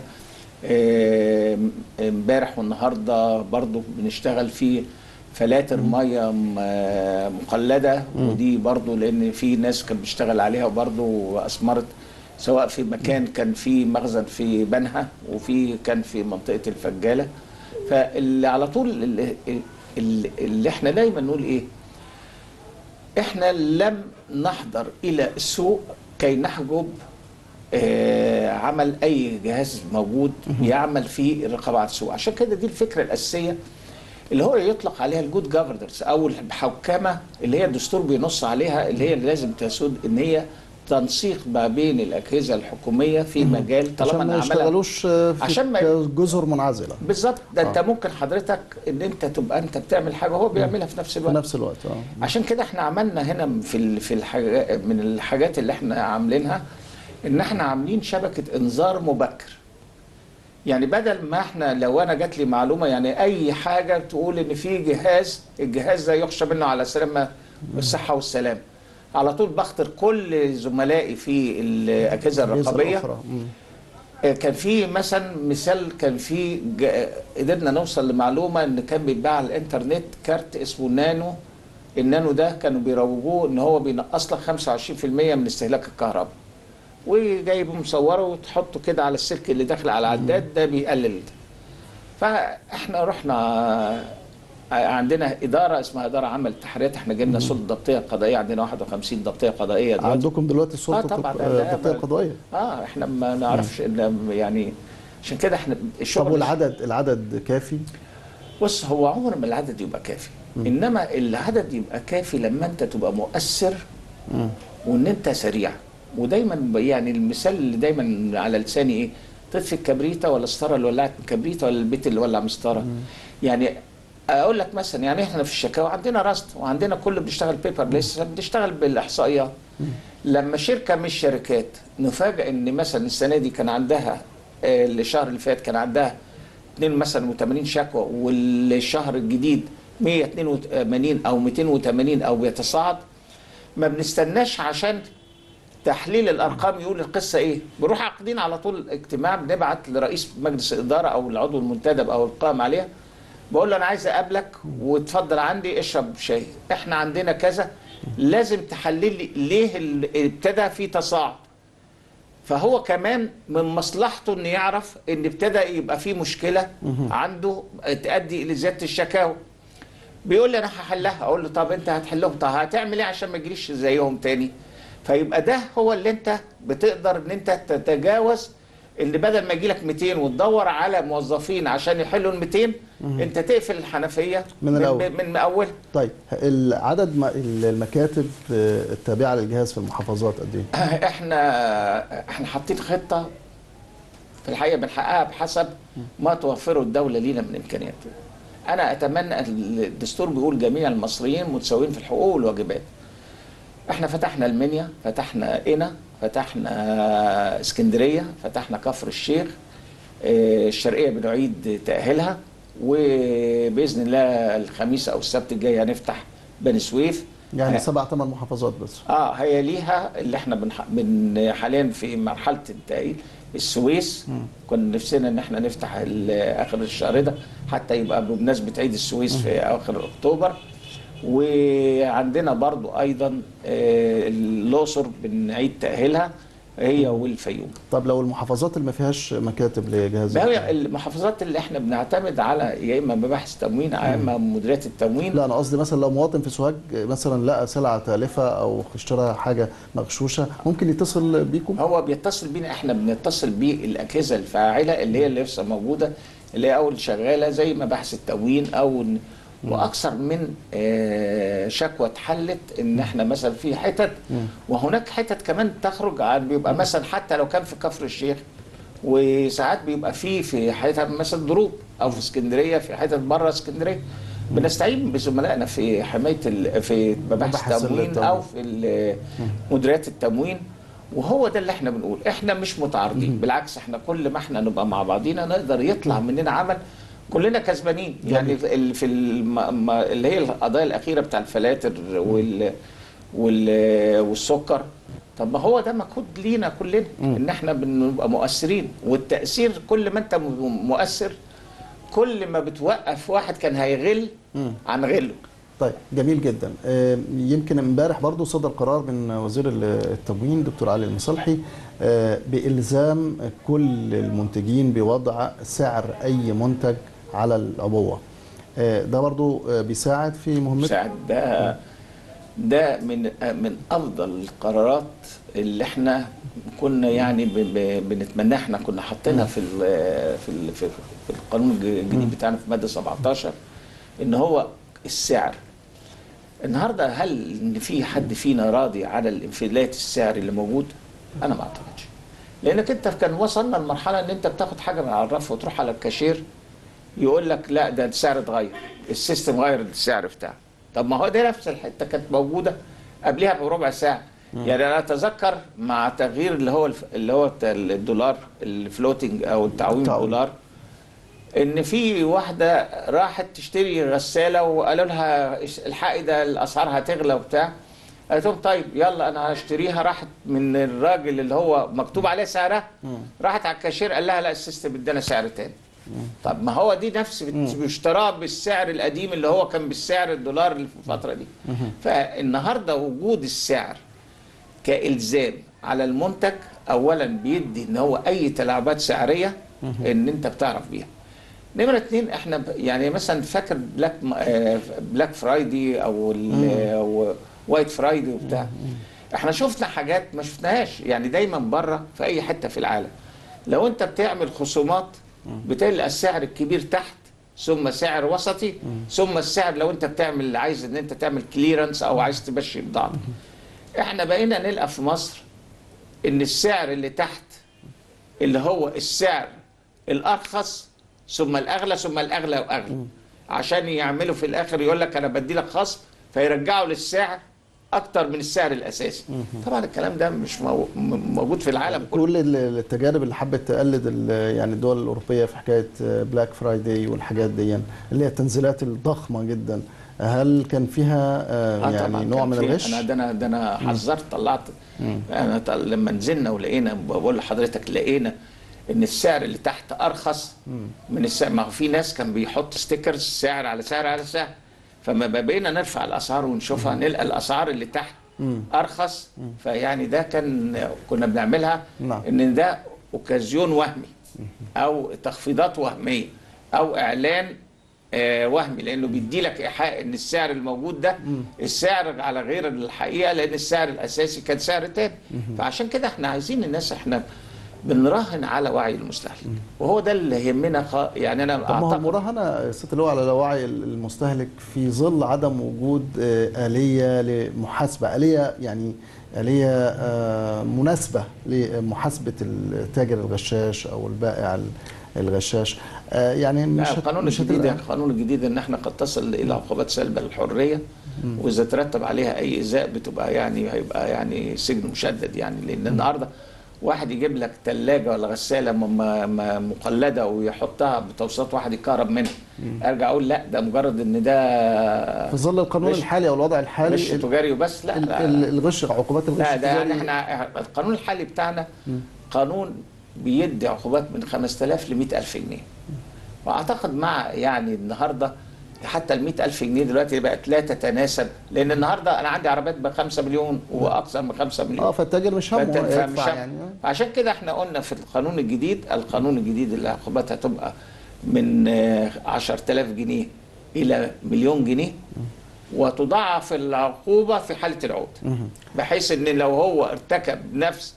آه، امبارح والنهارده برضو بنشتغل في فلاتر ميه م- آه، مقلده ودي برضو لان في ناس كانت بتشتغل عليها برضو اثمرت سواء في مكان كان في مخزن في بنها وفي كان في منطقه الفجاله فاللي على طول اللي, اللي, اللي احنا دايما نقول ايه احنا لم نحضر الى السوق كي نحجب آه، عمل اي جهاز موجود يعمل في الرقابه على السوق عشان كده دي الفكره الاساسيه اللي هو يطلق عليها الجود جفرنس او الحوكمه اللي هي الدستور بينص عليها اللي هي اللي لازم تسود ان هي تنسيق ما بين الاجهزه الحكوميه في مجال طالما عشان ان ما عملها يشتغلوش آه، في عشان ما- جزر منعزلة بالظبط ده انت آه. ممكن حضرتك ان انت تبقى انت بتعمل حاجه وهو بيعملها في نفس في الوقت نفس الوقت اه عشان كده احنا عملنا هنا في ال- في الحاجة من الحاجات اللي احنا عاملينها ان احنا عاملين شبكه انذار مبكر يعني بدل ما احنا لو انا جات لي معلومه يعني اي حاجه تقول ان في جهاز الجهاز ده يخشى منه على السلامه والصحه والسلام على طول بختار كل زملائي في الاجهزه الأجهزة الرقابيه الأخرى. مم. آه، كان في مثلا مثال كان في ج- قدرنا نوصل لمعلومه ان كان بيتباع على الانترنت كارت اسمه نانو النانو ده كانوا بيروجوه ان هو بينقص لك 25% من استهلاك الكهرباء وجايبه مصوره وتحطه كده على السلك اللي داخل على العداد ده بيقلل ده فاحنا رحنا عندنا اداره اسمها اداره عمل التحريات احنا جبنا سلطه ضبطيه قضائيه عندنا 51 ضبطيه قضائيه دلوقتي عندكم دلوقتي السلطه طبعاً، الق- ده- الضبطيه القضائيه اه احنا ما نعرفش ان يعني عشان كده احنا الشغل طب والعدد العدد كافي بص هو عمر ما العدد يبقى كافي انما العدد يبقى كافي لما انت تبقى مؤثر وان انت سريع ودايما ب- يعني المثال اللي دايما على لساني ايه تطفي الكبريته ولا الستاره اللي ولعت الكبريته ولا البيت اللي ولع مسطره يعني اقول لك مثلا يعني احنا في الشكاوى عندنا رصد وعندنا كل بنشتغل بيبر ليس بنشتغل بالاحصائيات لما شركه من الشركات نفاجئ ان مثلا السنه دي كان عندها آه، الشهر اللي فات كان عندها 2 مثلا و80 شكوى والشهر الجديد 182 او 280 او بيتصاعد ما بنستناش عشان تحليل الارقام يقول القصه ايه بنروح عاقدين على طول اجتماع بنبعت لرئيس مجلس الاداره او العضو المنتدب او القائم عليها بقول له انا عايز اقابلك وتفضل عندي اشرب شاي احنا عندنا كذا لازم تحلل لي ليه ال- ابتدى في تصاعد فهو كمان من مصلحته انه يعرف ان ابتدى يبقى في مشكله عنده تؤدي الى زياده الشكاوى بيقول لي انا هحلها اقول له طب انت هتحلهم طب هتعمل ايه عشان ما يجريش زيهم تاني فيبقى ده هو اللي انت بتقدر ان انت تتجاوز ان بدل ما يجي لك 200 وتدور على موظفين عشان يحلوا ال 200 انت تقفل الحنفيه من الأول. من, من اول طيب العدد ما- المكاتب آه، التابعه للجهاز في المحافظات قد ايه؟ احنا احنا حاطين خطه في الحقيقه بنحققها بحسب ما توفره الدوله لينا من امكانيات انا اتمنى الدستور بيقول جميع المصريين متساويين في الحقوق والواجبات احنا فتحنا المنيا فتحنا قنا فتحنا اسكندريه فتحنا كفر الشيخ اه، الشرقيه بنعيد تاهيلها وباذن الله الخميس او السبت الجاي هنفتح بني سويف يعني ه- سبع ثمان محافظات بس اه هي ليها اللي احنا بنح... بن حاليا في مرحله التأهيل السويس كنا نفسنا ان احنا نفتح ال- اخر الشهر ده حتى يبقى بمناسبه عيد السويس في اخر اكتوبر وعندنا برضو ايضا آه، الاقصر بنعيد تاهيلها هي والفيوم طب لو المحافظات اللي ما فيهاش مكاتب لجهاز ما هي المحافظات اللي احنا بنعتمد على يا اما مباحث تموين يا اما مديريات التموين لا انا قصدي مثلا لو مواطن في سوهاج مثلا لقى سلعه تالفه او اشترى حاجه مغشوشه ممكن يتصل بيكم هو بيتصل بينا احنا بنتصل بالاجهزه الفاعله اللي هي اللي لسه موجوده اللي هي اول شغاله زي مباحث التموين او ن- واكثر من آه، شكوى اتحلت ان احنا مثلا في حتت وهناك حتت كمان تخرج عن بيبقى مثلا حتى لو كان في كفر الشيخ وساعات بيبقى في في حتت مثلا ضروب او في اسكندريه في حتت بره اسكندريه بنستعين بزملائنا في حمايه ال- في مباحث مباحث التموين التموين. او في ال- مديريات التموين وهو ده اللي احنا بنقول احنا مش متعارضين بالعكس احنا كل ما احنا نبقى مع بعضينا نقدر يطلع مننا عمل كلنا كسبانين يعني في ال- في الم- م- اللي هي القضايا الاخيره بتاع الفلاتر وال وال والسكر طب ما هو ده مجهود لينا كلنا ان احنا بنبقى مؤثرين والتاثير كل ما انت م- مؤثر كل ما بتوقف واحد كان هيغل عن غله طيب جميل جدا آه، يمكن امبارح برضو صدر قرار من وزير ال- التموين دكتور علي المصلحي آه، بإلزام كل المنتجين بوضع سعر أي منتج على العبوة آه، ده برضو آه، بيساعد في مهمته مساعد ده ده من من افضل القرارات اللي احنا كنا يعني ب- ب- بنتمناها احنا كنا حاطينها في ال في ال في في القانون الج- الجديد بتاعنا في ماده 17 ان هو السعر النهارده هل ان في حد فينا راضي على الانفلات السعر اللي موجود؟ انا ما اعتقدش. لانك انت كان وصلنا لمرحله ان انت بتاخد حاجه من على الرف وتروح على الكاشير يقول لك لا ده السعر اتغير السيستم غير السعر بتاعه طب ما هو ده نفس الحته كانت موجوده قبلها بربع ساعه يعني انا اتذكر مع تغيير اللي هو الف... اللي هو بتاع الدولار الفلوتنج او التعويم التعويم. الدولار ان في واحده راحت تشتري غساله وقالوا لها الحقي ده الاسعار هتغلى وبتاع قالت لهم طيب يلا انا هشتريها راحت من الراجل اللي هو مكتوب عليه سعرها راحت على الكاشير قال لها لا السيستم ادانا سعر تاني طب ما هو دي نفس بت- بيشتراها بالسعر القديم اللي هو كان بالسعر الدولار اللي في الفتره دي فالنهارده وجود السعر كالزام على المنتج اولا بيدي ان هو اي تلاعبات سعريه ان انت بتعرف بيها نمرة اتنين احنا ب- يعني مثلا فاكر بلاك م- آه، بلاك فرايدي او ال- أو وايت فرايدي وبتاع احنا شفنا حاجات ما شفناهاش يعني دايما بره في اي حته في العالم لو انت بتعمل خصومات بتلقى السعر الكبير تحت ثم سعر وسطي ثم السعر لو انت بتعمل عايز ان انت تعمل كليرنس او عايز تمشي بضاعتك احنا بقينا نلقى في مصر ان السعر اللي تحت اللي هو السعر الارخص ثم الاغلى ثم الاغلى واغلى عشان يعملوا في الاخر يقول لك انا بدي لك خصم فيرجعوا للسعر اكتر من السعر الاساسي طبعا الكلام ده مش مو- م- موجود في العالم كله كل ال- التجارب اللي حبت تقلد ال- يعني الدول الاوروبيه في حكايه بلاك فرايداي والحاجات دي اللي هي التنزيلات الضخمه جدا هل كان فيها آه، آه يعني طبعاً نوع كان من في- الغش؟ انا ده انا ده انا حذرت طلعت انا ط- لما نزلنا ولقينا بقول لحضرتك لقينا ان السعر اللي تحت ارخص من السعر ما هو في ناس كان بيحط ستيكرز سعر على سعر على سعر فما بقينا نرفع الاسعار ونشوفها نلقى الاسعار اللي تحت ارخص فيعني ده كان كنا بنعملها نعم. ان ده اوكازيون وهمي او تخفيضات وهميه او اعلان آه، وهمي لانه بيدي لك ايحاء ان السعر الموجود ده السعر على غير الحقيقه لان السعر الاساسي كان سعر تاني فعشان كده احنا عايزين الناس احنا بنراهن على وعي المستهلك وهو ده اللي يهمنا خ... يعني انا طب ما هو اعتقد المراهنه يا ست اللي هو على وعي المستهلك في ظل عدم وجود آه، آلية لمحاسبة آلية يعني آلية آه، مناسبة لمحاسبة التاجر الغشاش أو البائع ال- الغشاش آه، يعني مش لا هت- القانون مش الجديد هتبقى- القانون الجديد ان احنا قد تصل الى عقوبات سلبه للحريه واذا ترتب عليها اي ازاء بتبقى يعني هيبقى يعني سجن مشدد يعني لان النهارده واحد يجيب لك ثلاجه ولا غساله م- م- مقلده ويحطها بتوصيلات واحد يكهرب منها ارجع اقول لا ده مجرد ان ده في ظل القانون مش- الحالي أو الوضع مش الحالي ال- تجاري وبس لا, ال- لا ال- الغش عقوبات الغش لا ده يعني التجاري احنا القانون الحالي بتاعنا قانون بيدي عقوبات من 5000 ل 100000 جنيه واعتقد مع يعني النهارده حتى ال 100000 جنيه دلوقتي بقت لا تتناسب لان النهارده انا عندي عربيات ب 5 مليون واكثر من 5 مليون اه فالتاجر مش همه فأنت- فمش يدفع هم- يعني آه. عشان كده احنا قلنا في القانون الجديد القانون الجديد اللي عقوباتها تبقى من آه، 10000 جنيه الى مليون جنيه وتضاعف العقوبه في حاله العود بحيث ان لو هو ارتكب نفس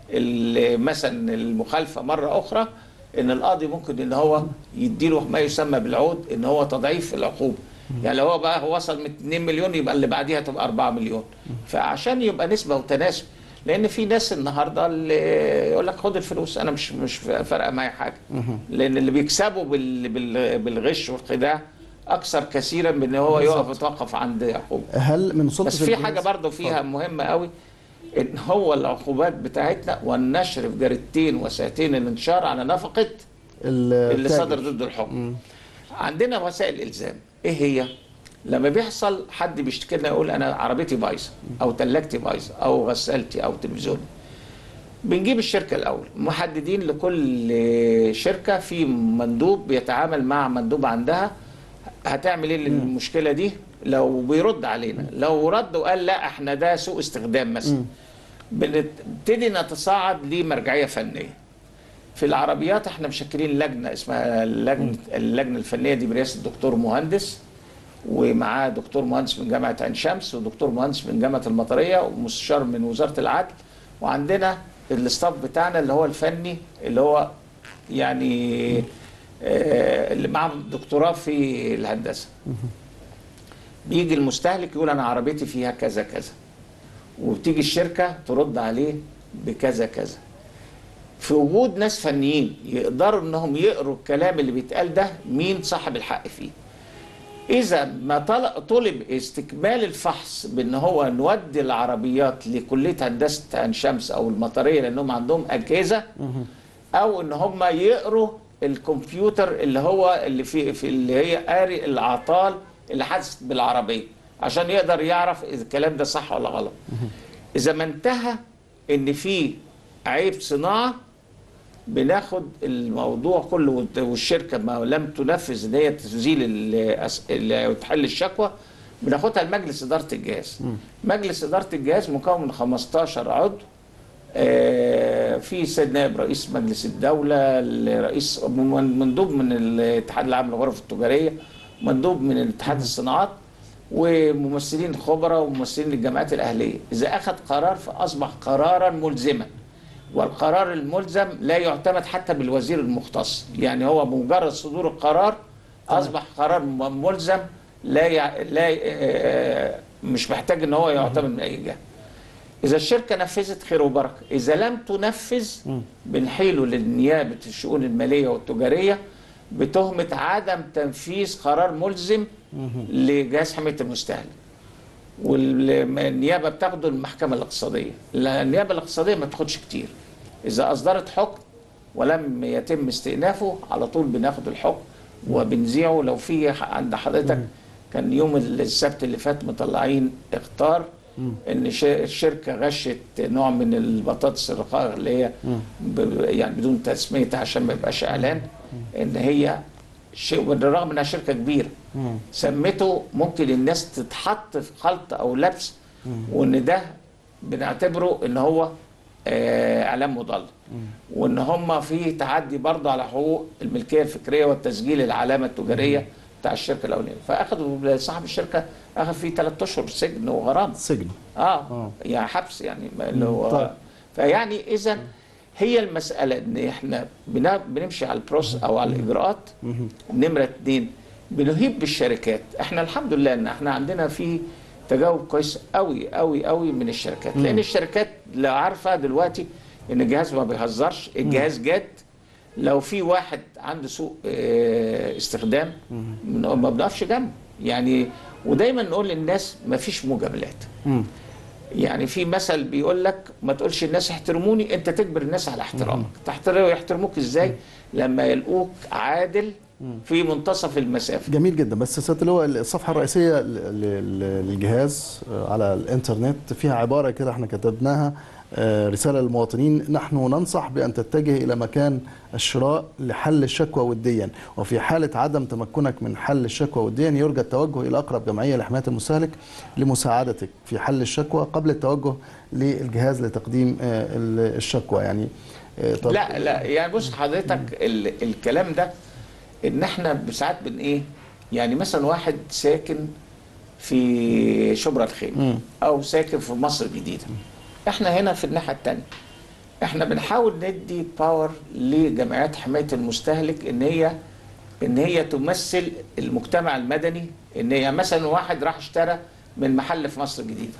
ال- مثلا المخالفه مره اخرى ان القاضي ممكن ان هو يديله ما يسمى بالعود ان هو تضعيف العقوبه يعني لو هو بقى هو وصل من 2 مليون يبقى اللي بعديها تبقى 4 مليون فعشان يبقى نسبه وتناسب لان في ناس النهارده اللي يقول لك خد الفلوس انا مش مش فارقه معايا حاجه لان اللي بيكسبوا بال بال بالغش والخداع اكثر كثيرا من ان هو يقف يتوقف عند عقوبه هل من سلطة بس في الجهاز- حاجه برضه فيها مهمه قوي ان هو العقوبات بتاعتنا والنشر في جريدتين وساعتين الانشار على نفقه اللي التاجر. صدر ضد الحكم عندنا وسائل الزام ايه هي لما بيحصل حد بيشتكي لنا يقول انا عربيتي بايظه او ثلاجتي بايظه او غسالتي او تلفزيوني بنجيب الشركه الاول محددين لكل شركه في مندوب بيتعامل مع مندوب عندها هتعمل ايه للمشكله دي لو بيرد علينا لو رد وقال لا احنا ده سوء استخدام مثلا بنبتدي نتصاعد لمرجعيه فنيه في العربيات احنا مشكلين لجنه اسمها اللجنه اللجنه الفنيه دي برئاسه الدكتور مهندس ومعاه دكتور مهندس من جامعه عين شمس ودكتور مهندس من جامعه المطريه ومستشار من وزاره العدل وعندنا الاستاف بتاعنا اللي هو الفني اللي هو يعني آه، اللي معاه دكتوراه في الهندسه بيجي المستهلك يقول انا عربيتي فيها كذا كذا وبتيجي الشركه ترد عليه بكذا كذا في وجود ناس فنيين يقدروا انهم يقروا الكلام اللي بيتقال ده مين صاحب الحق فيه اذا ما طل- طلب استكمال الفحص بان هو نودي العربيات لكليه هندسه عين شمس او المطريه لانهم عندهم اجهزه او ان هم يقروا الكمبيوتر اللي هو اللي في في اللي هي قاري الاعطال اللي حدثت بالعربيه عشان يقدر يعرف اذا الكلام ده صح ولا غلط اذا ما انتهى ان في عيب صناعه بناخد الموضوع كله والت- والشركه ما لم تنفذ ان هي تزيل الأس- ال- وتحل الشكوى بناخدها لمجلس اداره الجهاز مجلس اداره الجهاز مكون من 15 عضو آه، في سيد نائب رئيس مجلس الدوله الرئيس من- مندوب من الاتحاد العام للغرف التجاريه مندوب من الاتحاد الصناعات وممثلين خبراء وممثلين للجامعات الاهليه اذا اخذ قرار فاصبح قرارا ملزما والقرار الملزم لا يعتمد حتى بالوزير المختص يعني هو بمجرد صدور القرار اصبح قرار م- ملزم لا يع... لا آه، مش محتاج ان هو يعتمد من اي جهه اذا الشركه نفذت خير وبركه اذا لم تنفذ بنحيله للنيابه الشؤون الماليه والتجاريه بتهمه عدم تنفيذ قرار ملزم لجهاز حمايه المستهلك والنيابه بتاخده المحكمه الاقتصاديه لا، النيابه الاقتصاديه ما بتاخدش كتير اذا اصدرت حكم ولم يتم استئنافه على طول بناخد الحكم وبنذيعه لو في عند حضرتك كان يوم السبت اللي فات مطلعين اختار ان ش- الشركه غشت نوع من البطاطس الرقاق اللي هي ب- يعني بدون تسميتها عشان ما يبقاش اعلان ان هي شيء بالرغم انها شركه كبيره سمته ممكن الناس تتحط في خلط او لبس وان ده بنعتبره ان هو آه، اعلام مضل وان هم في تعدي برضه على حقوق الملكيه الفكريه والتسجيل العلامه التجاريه بتاع الشركه الاولانيه فاخذوا صاحب الشركه اخذ فيه ثلاث اشهر سجن وغرامه سجن اه, آه. يعني حبس يعني ما اللي هو طيب. فيعني اذا هي المساله ان احنا بنا- بنمشي على البروس او على الاجراءات نمره اتنين بنهيب بالشركات احنا الحمد لله ان احنا عندنا في تجاوب كويس قوي قوي قوي من الشركات لان الشركات لو عارفه دلوقتي ان الجهاز ما بيهزرش الجهاز جاد لو في واحد عنده سوء آه، استخدام ما بنقفش جنبه يعني ودايما نقول للناس ما فيش مجاملات مم. يعني في مثل بيقول لك ما تقولش الناس احترموني انت تجبر الناس على احترامك تحترم يحترموك ازاي لما يلقوك عادل في منتصف المسافه جميل جدا بس سياده اللواء الصفحه الرئيسيه ل- ل- للجهاز آه، على الانترنت فيها عباره كده احنا كتبناها آه، رساله للمواطنين نحن ننصح بان تتجه الى مكان الشراء لحل الشكوى وديا وفي حاله عدم تمكنك من حل الشكوى وديا يرجى التوجه الى اقرب جمعيه لحمايه المستهلك لمساعدتك في حل الشكوى قبل التوجه للجهاز لتقديم آه، ال- الشكوى يعني آه، طب- لا لا يعني بص حضرتك ال الكلام ده ان احنا ساعات بن ايه يعني مثلا واحد ساكن في شبرا الخيمه او ساكن في مصر الجديده احنا هنا في الناحيه الثانيه احنا بنحاول ندي باور لجمعيات حمايه المستهلك ان هي ان هي تمثل المجتمع المدني ان هي مثلا واحد راح اشترى من محل في مصر الجديده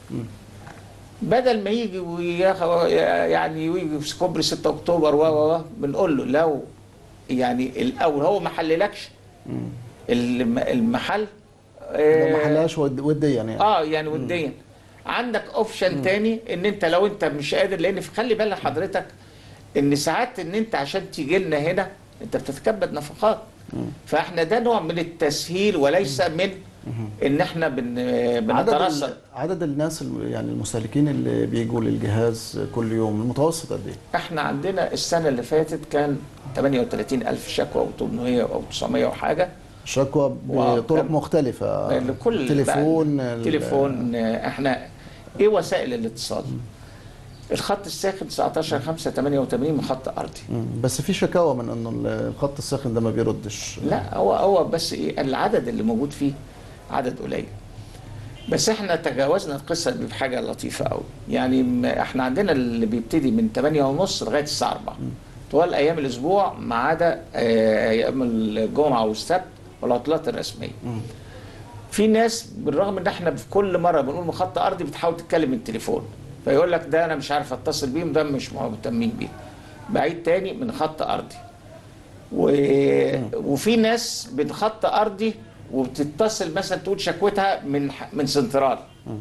بدل ما يجي وياخ- يعني يجي في كوبري 6 اكتوبر و و و بنقول له لو يعني الاول هو ما حللكش الم- المحل لو ما آه، حلهاش ود- وديا يعني اه يعني وديا عندك اوبشن تاني ان انت لو انت مش قادر لان في- خلي بالك حضرتك ان ساعات ان انت عشان تيجي لنا هنا انت بتتكبد نفقات فاحنا ده نوع من التسهيل وليس من ان احنا بن عدد بنترصد ال- عدد الناس الم- يعني المستهلكين اللي بيجوا للجهاز كل يوم المتوسط قد ايه؟ احنا عندنا السنه اللي فاتت كان 38 الف شكوى و800 او 900 وحاجه شكوى واو، بطرق كم- مختلفة لكل تليفون بقى ال- تليفون آه، احنا ايه وسائل الاتصال الخط الساخن 19 5 88 من خط ارضي مم. بس في شكاوى من انه الخط الساخن ده ما بيردش لا هو هو بس ايه العدد اللي موجود فيه عدد قليل بس احنا تجاوزنا القصه دي بحاجه لطيفه قوي يعني م- احنا عندنا اللي بيبتدي من 8 ونص لغايه الساعه 4 طوال ايام الاسبوع ما عدا آه، ايام الجمعه والسبت والعطلات الرسميه في ناس بالرغم ان احنا في كل مره بنقول من خط ارضي بتحاول تتكلم من التليفون فيقول لك ده انا مش عارف اتصل بيهم ده مش مهتمين بيه بعيد تاني من خط ارضي و... وفي ناس من خط ارضي وبتتصل مثلا تقول شكوتها من ح- من سنترال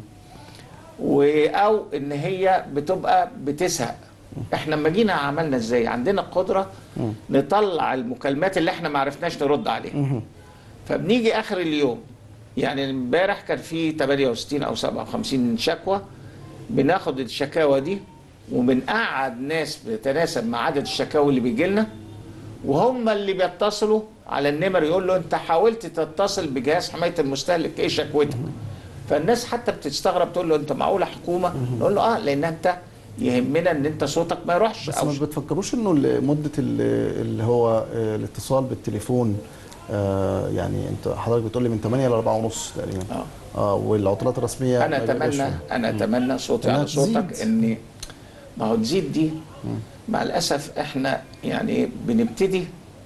و... او ان هي بتبقى بتزهق احنا لما جينا عملنا ازاي عندنا قدره نطلع المكالمات اللي احنا ما عرفناش نرد عليها فبنيجي اخر اليوم يعني امبارح كان في 68 او 57 شكوى بناخد الشكاوى دي وبنقعد ناس بتتناسب مع عدد الشكاوى اللي بيجي لنا وهم اللي بيتصلوا على النمر يقول له انت حاولت تتصل بجهاز حمايه المستهلك ايه شكوتك فالناس حتى بتستغرب تقول له انت معقوله حكومه نقول له اه لان انت يهمنا ان انت صوتك ما يروحش بس او ما بتفكروش انه ال- مده ال- اللي هو آه، الاتصال بالتليفون آه، يعني انت حضرتك بتقول لي من 8 ل 4 ونص تقريبا اه اه والعطلات الرسميه انا ما بيبقاش اتمنى فيها. انا اتمنى صوتي إنها على صوتك تزيد. ان ما هو تزيد دي مع الاسف احنا يعني بنبتدي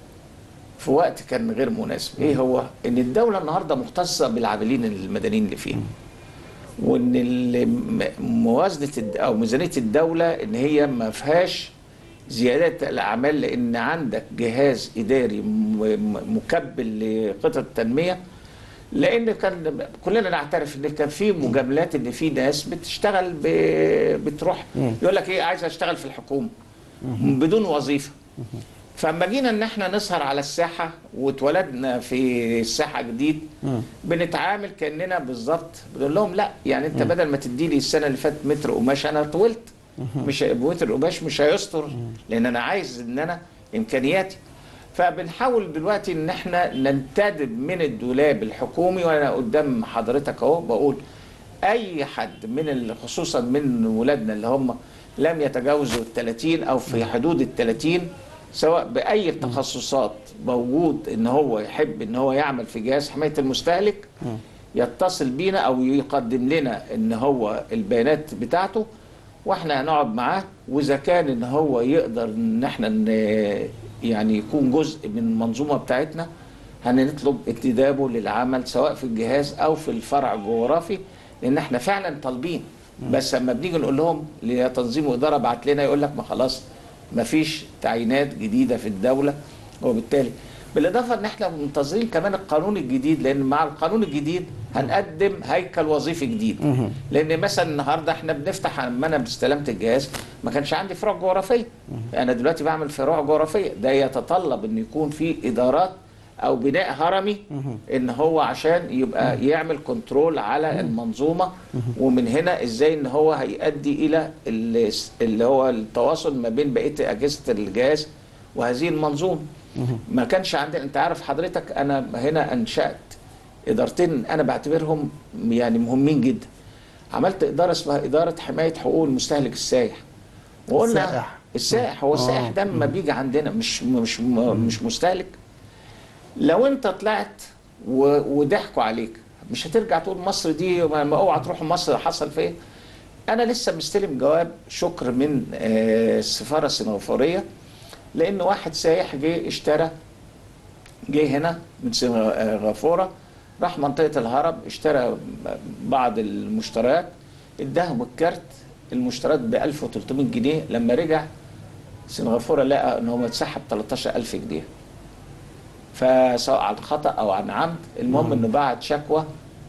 في وقت كان غير مناسب ايه هو ان الدوله النهارده مختصه بالعاملين المدنيين اللي فيها وان ال- م- موازنه الد- او ميزانيه الدوله ان هي ما فيهاش زيادات الاعمال لان عندك جهاز اداري م- م- مكبل لقطع التنميه لان كان كلنا نعترف ان كان في مجاملات ان في ناس بتشتغل ب... بتروح يقول لك ايه عايز اشتغل في الحكومه بدون وظيفه فاما جينا ان احنا نسهر على الساحه واتولدنا في الساحه جديد بنتعامل كاننا بالظبط بنقول لهم لا يعني انت بدل ما تدي لي السنه اللي فاتت متر قماش انا طولت مش متر قماش مش هيستر لان انا عايز ان انا امكانياتي فبنحاول دلوقتي ان احنا ننتدب من الدولاب الحكومي وانا قدام حضرتك اهو بقول اي حد من ال- خصوصا من ولادنا اللي هم لم يتجاوزوا ال 30 او في حدود ال 30 سواء باي تخصصات موجود ان هو يحب ان هو يعمل في جهاز حمايه المستهلك يتصل بينا او يقدم لنا ان هو البيانات بتاعته واحنا هنقعد معاه واذا كان ان هو يقدر ان احنا ن- يعني يكون جزء من المنظومه بتاعتنا هنطلب انتدابه للعمل سواء في الجهاز او في الفرع الجغرافي لان احنا فعلا طالبين بس لما بنيجي نقول لهم لتنظيم واداره بعت لنا يقول لك ما خلاص ما فيش تعيينات جديده في الدوله وبالتالي بالاضافه ان احنا منتظرين كمان القانون الجديد لان مع القانون الجديد هنقدم هيكل وظيفي جديد لان مثلا النهارده احنا بنفتح لما انا استلمت الجهاز ما كانش عندي فروع جغرافيه انا دلوقتي بعمل فروع جغرافيه ده يتطلب ان يكون في ادارات او بناء هرمي ان هو عشان يبقى يعمل كنترول على المنظومه ومن هنا ازاي ان هو هيؤدي الى ال- اللي هو التواصل ما بين بقيه اجهزه الجهاز وهذه المنظومه ما كانش عندنا انت عارف حضرتك انا هنا انشات ادارتين انا بعتبرهم يعني مهمين جدا عملت اداره اسمها اداره حمايه حقوق المستهلك السائح وقلنا السائح. السائح هو السائح ده لما بيجي عندنا مش مش مش مستهلك لو انت طلعت و- وضحكوا عليك مش هترجع تقول مصر دي ما ما اوعى تروح مصر حصل فيها انا لسه مستلم جواب شكر من آه، السفاره السنغافوريه لان واحد سايح جه اشترى جه هنا من سنغافوره راح منطقه الهرم اشترى بعض المشتريات اداهم الكارت المشتريات ب 1300 جنيه لما رجع سنغافوره لقى ان هو متسحب 13000 جنيه فسواء عن خطا او عن عمد المهم انه بعت شكوى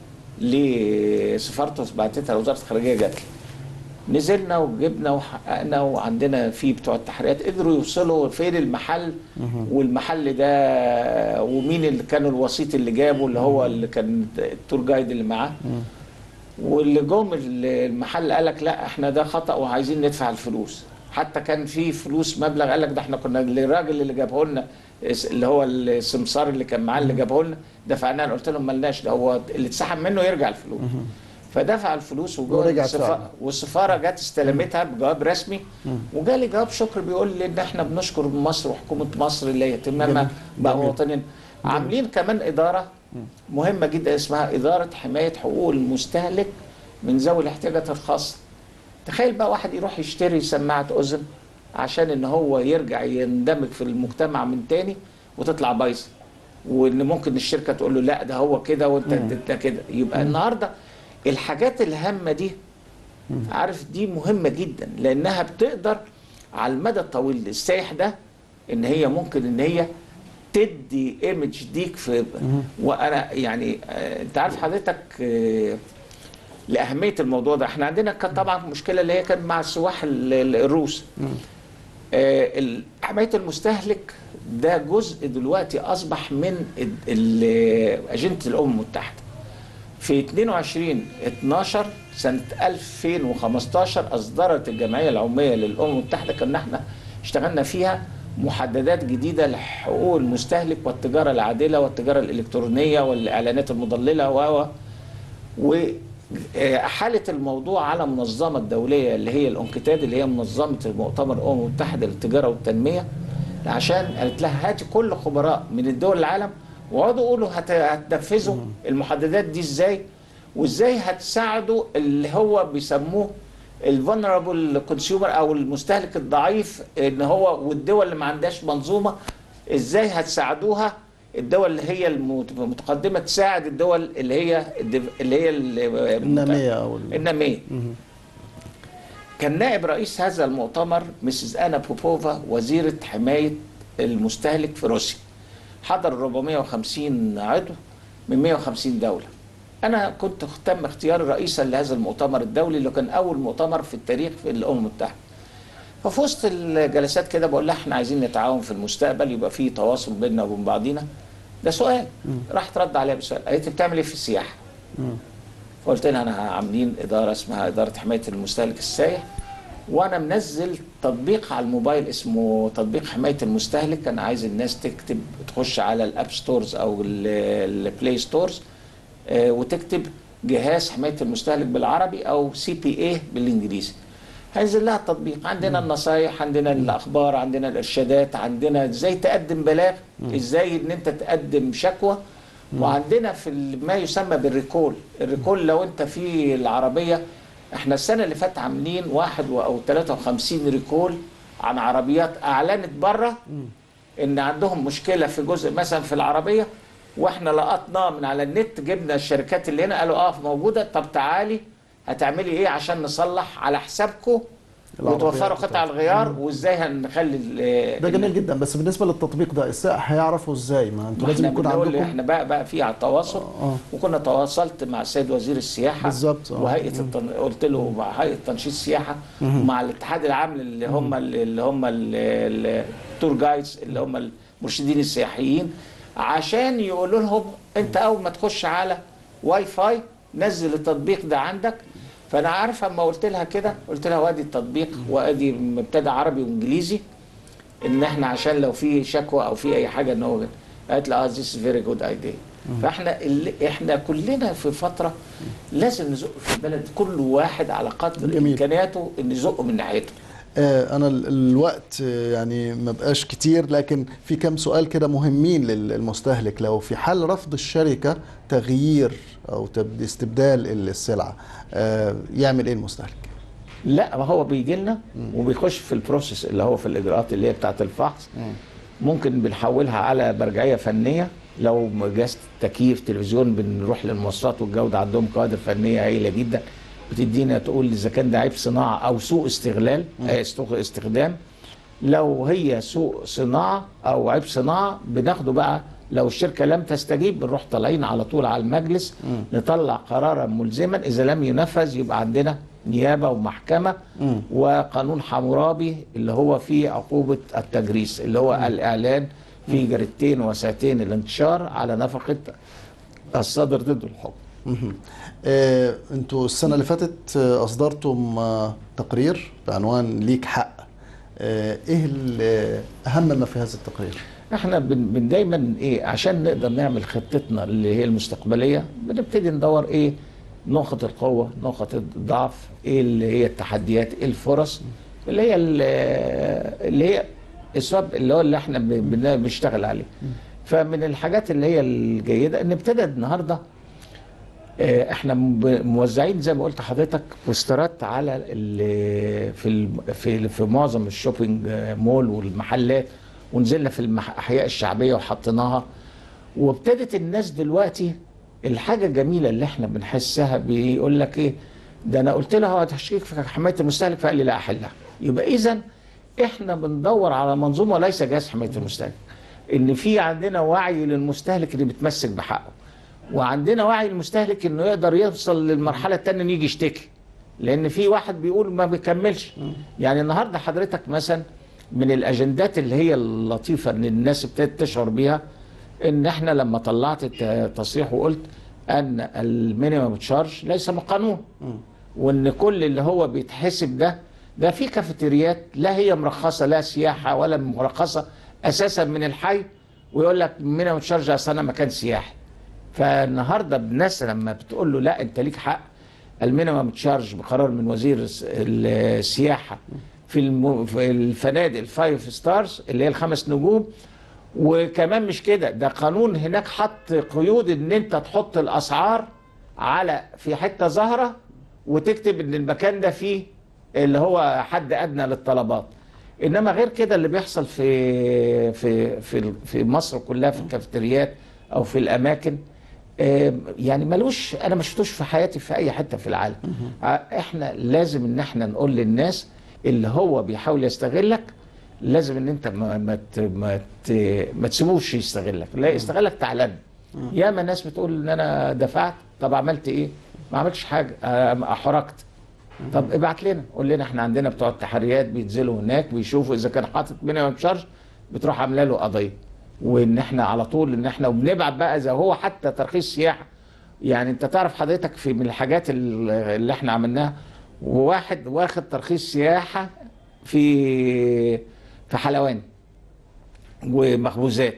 لسفارته بعتتها لوزاره الخارجيه جات لي نزلنا وجبنا وحققنا وعندنا في بتوع التحريات قدروا يوصلوا فين المحل والمحل ده ومين اللي كان الوسيط اللي جابه اللي هو اللي كان التور جايد اللي معاه واللي جم المحل قال لك لا احنا ده خطا وعايزين ندفع الفلوس حتى كان في فلوس مبلغ قال لك ده احنا كنا الراجل اللي جابه لنا اللي هو السمسار اللي كان معاه اللي جابه لنا دفعناه قلت لهم ملناش ده هو اللي اتسحب منه يرجع الفلوس فدفع الفلوس وجوه ورجعت السفا- فعلا. والسفاره جت استلمتها بجواب رسمي وجالي جواب شكر بيقول لي ان احنا بنشكر مصر وحكومه مصر اللي اهتمامها جميل. بمواطنين عاملين كمان اداره مهمه جدا اسمها اداره حمايه حقوق المستهلك من ذوي الاحتياجات الخاصه تخيل بقى واحد يروح يشتري سماعه اذن عشان ان هو يرجع يندمج في المجتمع من تاني وتطلع بايظه وان ممكن الشركه تقول له لا ده هو كده وانت انت كده يبقى النهارده الحاجات الهامه دي عارف دي مهمه جدا لانها بتقدر على المدى الطويل السايح ده ان هي ممكن ان هي تدي ايمج ديك في وانا يعني آه، انت عارف حضرتك آه، لاهميه الموضوع ده احنا عندنا كان طبعا مشكله اللي هي كان مع السواح ال- ال- الروس آه، ال- حمايه المستهلك ده جزء دلوقتي اصبح من ال- ال- اجنده الامم المتحده في 22 12 سنة 2015 أصدرت الجمعية العمومية للأمم المتحدة كنا احنا اشتغلنا فيها محددات جديدة لحقوق المستهلك والتجارة العادلة والتجارة الإلكترونية والإعلانات المضللة و وأحالت الموضوع على منظمة الدولية اللي هي الأنكتاد اللي هي منظمة المؤتمر الأمم المتحدة للتجارة والتنمية عشان قالت لها هاتي كل خبراء من الدول العالم واقعدوا قولوا هت- هتنفذوا المحددات دي ازاي وازاي هتساعدوا اللي هو بيسموه الفولنربل كونسيومر او المستهلك الضعيف ان هو والدول اللي ما عندهاش منظومه ازاي هتساعدوها الدول اللي هي المت- المتقدمه تساعد الدول اللي هي اللي هي النامية أو ال- الناميه كان نائب رئيس هذا المؤتمر مسز انا بوبوفا وزيره حمايه المستهلك في روسيا حضر 450 عضو من 150 دوله انا كنت تم اختياري رئيسا لهذا المؤتمر الدولي اللي كان اول مؤتمر في التاريخ في الامم المتحده ففي وسط الجلسات كده بقول لها احنا عايزين نتعاون في المستقبل يبقى في تواصل بيننا وبين بعضينا ده سؤال راحت رد عليها بسؤال قالت لي بتعمل ايه في السياحه؟ فقلت لها انا عاملين اداره اسمها اداره حمايه المستهلك السائح وانا منزل تطبيق على الموبايل اسمه تطبيق حمايه المستهلك انا عايز الناس تكتب تخش على الاب ستورز او ال- البلاي ستورز آه، وتكتب جهاز حمايه المستهلك بالعربي او سي بي اي بالانجليزي هينزل لها التطبيق عندنا النصايح عندنا الاخبار عندنا الارشادات عندنا ازاي تقدم بلاغ ازاي ان انت تقدم شكوى وعندنا في ال- ما يسمى بالريكول الريكول لو انت في العربيه احنا السنه اللي فاتت عاملين واحد و- او 53 ريكول عن عربيات اعلنت بره ان عندهم مشكله في جزء مثلا في العربيه واحنا لقطناه من على النت جبنا الشركات اللي هنا قالوا اه موجوده طب تعالي هتعملي ايه عشان نصلح على حسابكم العربيات وتوفروا قطع بتاعتك. الغيار وازاي هنخلي ال- ده جميل جدا بس بالنسبة للتطبيق ده السائح هيعرفه ازاي ما انتوا ما لازم احنا يكون بنقول عندكم احنا بقى بقى في على التواصل آه. وكنا تواصلت مع السيد وزير السياحه بالظبط، آه. وهيئه التن... قلت له مع هيئه تنشيط السياحه ومع الاتحاد العام اللي هم اللي هم التور جايدز اللي هم المرشدين السياحيين عشان يقولوا لهم انت اول ما تخش على واي فاي نزل التطبيق ده عندك فانا عارف اما قلت لها كده قلت لها وادي التطبيق وادي مبتدا عربي وانجليزي ان احنا عشان لو في شكوى او في اي حاجه ان هو قالت لي اه ذيس فيري جود ايديا فاحنا اللي احنا كلنا في فتره لازم نزق في البلد كل واحد على قدر جميل. امكانياته ان يزقه من ناحيته آه، انا ال- الوقت آه، يعني ما بقاش كتير لكن في كم سؤال كده مهمين للمستهلك لو في حال رفض الشركة تغيير او تب- استبدال السلعة آه، يعمل ايه المستهلك لا ما هو بيجي لنا وبيخش في البروسيس اللي هو في الاجراءات اللي هي بتاعه الفحص ممكن بنحولها على مرجعيه فنيه لو جهاز تكييف تلفزيون بنروح للمواصلات والجوده عندهم كوادر فنيه هايله جدا بتدينا تقول اذا كان ده عيب صناعه او سوء استغلال آه، استغ- استخدام لو هي سوء صناعه او عيب صناعه بناخده بقى لو الشركه لم تستجيب بنروح طالعين على طول على المجلس نطلع قرارا ملزما اذا لم ينفذ يبقى عندنا نيابه ومحكمه وقانون حمورابي اللي هو فيه عقوبه التجريس اللي هو الاعلان في جريدتين وساعتين الانتشار على نفقه الصادر ضد الحكم مهم. آه، انتوا السنة اللي فاتت آه، اصدرتم آه، تقرير بعنوان ليك حق آه، ايه ال- اهم ما في هذا التقرير احنا بن بن دايما ايه عشان نقدر نعمل خطتنا اللي هي المستقبليه بنبتدي ندور ايه نقط القوه نقط الضعف ايه اللي هي التحديات ايه الفرص اللي هي ال- اللي هي السبب اللي هو اللي احنا بن- بن- بنشتغل عليه فمن الحاجات اللي هي الجيده ان ابتدى النهارده آه، احنا م- موزعين زي ما قلت حضرتك بوسترات على ال- في الم- في في معظم الشوبينج آه، مول والمحلات ونزلنا في الاحياء الشعبيه وحطيناها وابتدت الناس دلوقتي الحاجه الجميله اللي احنا بنحسها بيقول لك ايه ده انا قلت له هو تشكيك في حمايه المستهلك فقال لي لا احلها يبقى اذا احنا بندور على منظومه وليس جهاز حمايه المستهلك ان في عندنا وعي للمستهلك اللي بيتمسك بحقه وعندنا وعي المستهلك انه يقدر يوصل للمرحله الثانيه انه يجي يشتكي لان في واحد بيقول ما بيكملش يعني النهارده حضرتك مثلا من الاجندات اللي هي اللطيفه ان الناس ابتدت تشعر بيها ان احنا لما طلعت الت- التصريح وقلت ان المينيمم تشارج ليس بقانون وان كل اللي هو بيتحسب ده ده في كافيتريات لا هي مرخصه لا سياحه ولا مرخصه اساسا من الحي ويقول لك مينيمم تشارج اصل انا مكان سياحي فالنهارده الناس لما بتقول له لا انت ليك حق المينيمم تشارج بقرار من وزير الس- السياحه في, الم... في الفنادق الفايف ستارز اللي هي الخمس نجوم وكمان مش كده ده قانون هناك حط قيود ان انت تحط الاسعار على في حته ظاهره وتكتب ان المكان ده فيه اللي هو حد ادنى للطلبات انما غير كده اللي بيحصل في في في في مصر كلها في الكافيتريات او في الاماكن آه، يعني ملوش انا ما شفتوش في حياتي في اي حته في العالم آه، احنا لازم ان احنا نقول للناس اللي هو بيحاول يستغلك لازم ان انت ما ما ت- ما, ت- ما تسيبوش يستغلك لا يستغلك تعلم ياما ناس بتقول ان انا دفعت طب عملت ايه ما عملتش حاجه آه، احرجت طب ابعت لنا قول لنا احنا عندنا بتوع التحريات بينزلوا هناك بيشوفوا اذا كان حاطط مينيمم شارج بتروح عامله له قضيه وان احنا على طول ان احنا وبنبعت بقى اذا هو حتى ترخيص سياحه يعني انت تعرف حضرتك في من الحاجات ال- اللي احنا عملناها وواحد واخد ترخيص سياحه في في حلوان ومخبوزات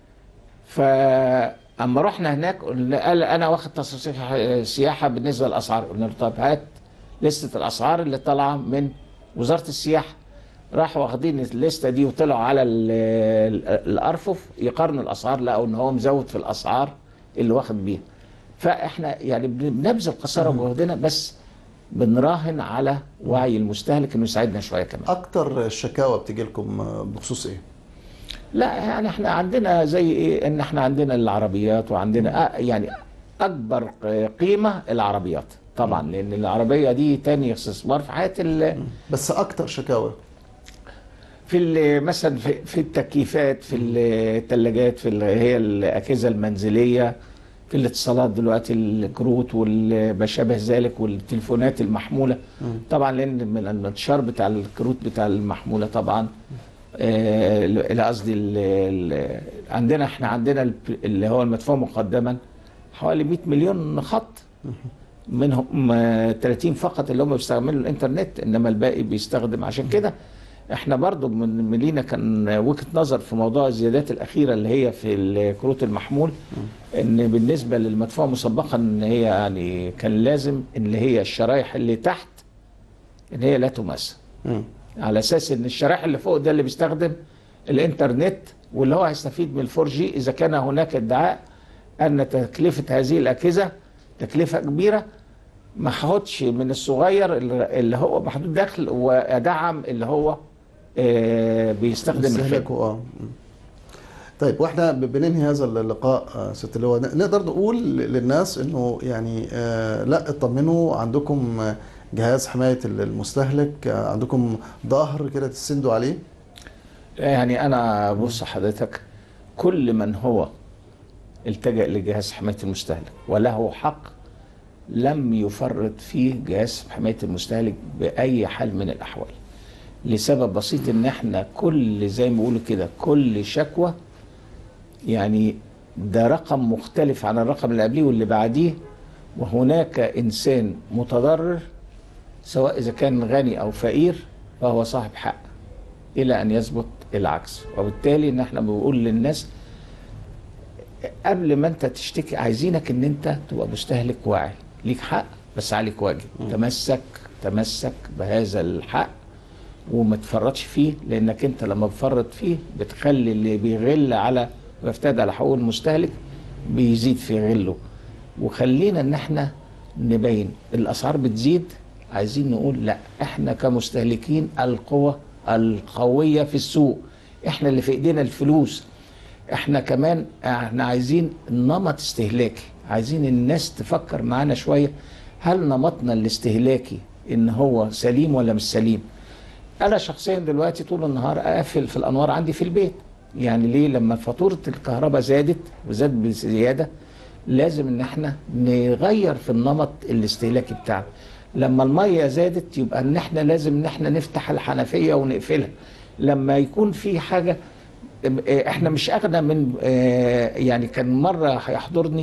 فاما رحنا هناك قلنا- قال انا واخد تصريح سياحه بالنسبه للاسعار قلنا له طب هات لسته الاسعار اللي طالعه من وزاره السياحه راحوا واخدين الليسته دي وطلعوا على ال- ال- الارفف يقارنوا الاسعار لقوا ان هو مزود في الاسعار اللي واخد بيها فاحنا يعني بن- بنبذل قصارى جهدنا بس بنراهن على وعي المستهلك انه يساعدنا شويه كمان اكتر الشكاوى بتيجي لكم بخصوص ايه لا يعني احنا عندنا زي ايه ان احنا عندنا العربيات وعندنا آه يعني اكبر قيمه العربيات طبعا لان العربيه دي تاني استثمار في حياه ال- بس اكتر شكاوى في ال- مثلا في, في التكييفات في الثلاجات في ال- هي الاجهزه المنزليه في الاتصالات دلوقتي الكروت وما شابه ذلك والتليفونات المحموله طبعا لان من الانتشار بتاع الكروت بتاع المحموله طبعا آه، لا قصدي ال- ال- عندنا احنا عندنا الب- اللي هو المدفوع مقدما حوالي 100 مليون خط منهم آه، 30 فقط اللي هم بيستعملوا الانترنت انما الباقي بيستخدم عشان كده احنا برضو من من لينا كان وجهه نظر في موضوع الزيادات الاخيره اللي هي في الكروت المحمول ان بالنسبه للمدفوع مسبقا ان هي يعني كان لازم ان هي الشرايح اللي تحت ان هي لا تماس مم. على اساس ان الشرائح اللي فوق ده اللي بيستخدم الانترنت واللي هو هيستفيد من الفور جي اذا كان هناك ادعاء ان تكلفه هذه الاجهزه تكلفه كبيره ما اخدش من الصغير اللي اللي هو محدود دخل وادعم اللي هو آه، بيستخدم الخدمه استهلاكه اه مم. طيب واحنا ب- بننهي هذا اللقاء آه، ست اللواء ن- نقدر نقول للناس انه يعني آه، لا اطمنوا عندكم آه، جهاز حمايه المستهلك آه، عندكم ظهر كده تسندوا عليه يعني انا بص حضرتك كل من هو التجأ لجهاز حماية المستهلك وله حق لم يفرط فيه جهاز حماية المستهلك بأي حال من الأحوال لسبب بسيط ان احنا كل زي ما بيقولوا كده كل شكوى يعني ده رقم مختلف عن الرقم اللي قبليه واللي بعديه وهناك انسان متضرر سواء اذا كان غني او فقير فهو صاحب حق الى ان يثبت العكس وبالتالي ان احنا بنقول للناس قبل ما انت تشتكي عايزينك ان انت تبقى مستهلك واعي ليك حق بس عليك واجب تمسك تمسك بهذا الحق وما تفرطش فيه لانك انت لما بتفرط فيه بتخلي اللي بيغل على ويفتدى على حقوق المستهلك بيزيد في غله وخلينا ان احنا نبين الاسعار بتزيد عايزين نقول لا احنا كمستهلكين القوة القوية في السوق احنا اللي في ايدينا الفلوس احنا كمان احنا عايزين نمط استهلاكي عايزين الناس تفكر معانا شوية هل نمطنا الاستهلاكي ان هو سليم ولا مش سليم انا شخصيا دلوقتي طول النهار اقفل في الانوار عندي في البيت يعني ليه لما فاتوره الكهرباء زادت وزاد بزياده لازم ان احنا نغير في النمط الاستهلاكي بتاعنا لما الميه زادت يبقى ان احنا لازم ان احنا نفتح الحنفيه ونقفلها لما يكون في حاجه احنا مش اغنى من آه، يعني كان مره هيحضرني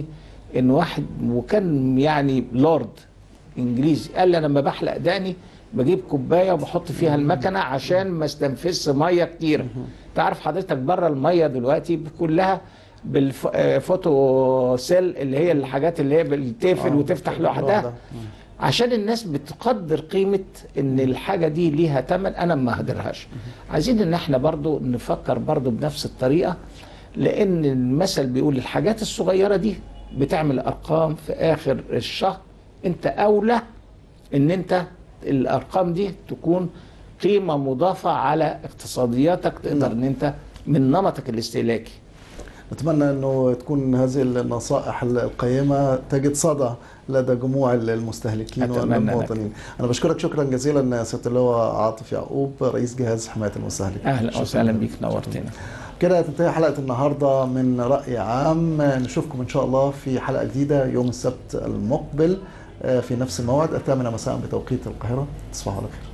ان واحد وكان يعني لورد انجليزي قال لي انا لما بحلق دقني بجيب كوبايه وبحط فيها المكنه عشان ما استنفذش ميه كتير تعرف حضرتك بره الميه دلوقتي كلها بالفوتو سيل اللي هي الحاجات اللي هي بتقفل آه، وتفتح لوحدها لوحدها. عشان الناس بتقدر قيمة ان الحاجة دي ليها تمن انا ما هقدرهاش عايزين ان احنا برضو نفكر برضو بنفس الطريقة لان المثل بيقول الحاجات الصغيرة دي بتعمل ارقام في اخر الشهر انت اولى ان انت الارقام دي تكون قيمة مضافة على اقتصادياتك تقدر ان انت من نمطك الاستهلاكي نتمنى انه تكون هذه النصائح القيمه تجد صدى لدى جموع المستهلكين أتمنى والمواطنين. انا بشكرك شكرا جزيلا سياده اللواء عاطف يعقوب رئيس جهاز حمايه المستهلك. اهلا شكراً. وسهلا بيك نورتنا كده تنتهي حلقه النهارده من راي عام نشوفكم ان شاء الله في حلقه جديده يوم السبت المقبل آه، في نفس الموعد الثامنه مساء بتوقيت القاهره تصبحوا على خير.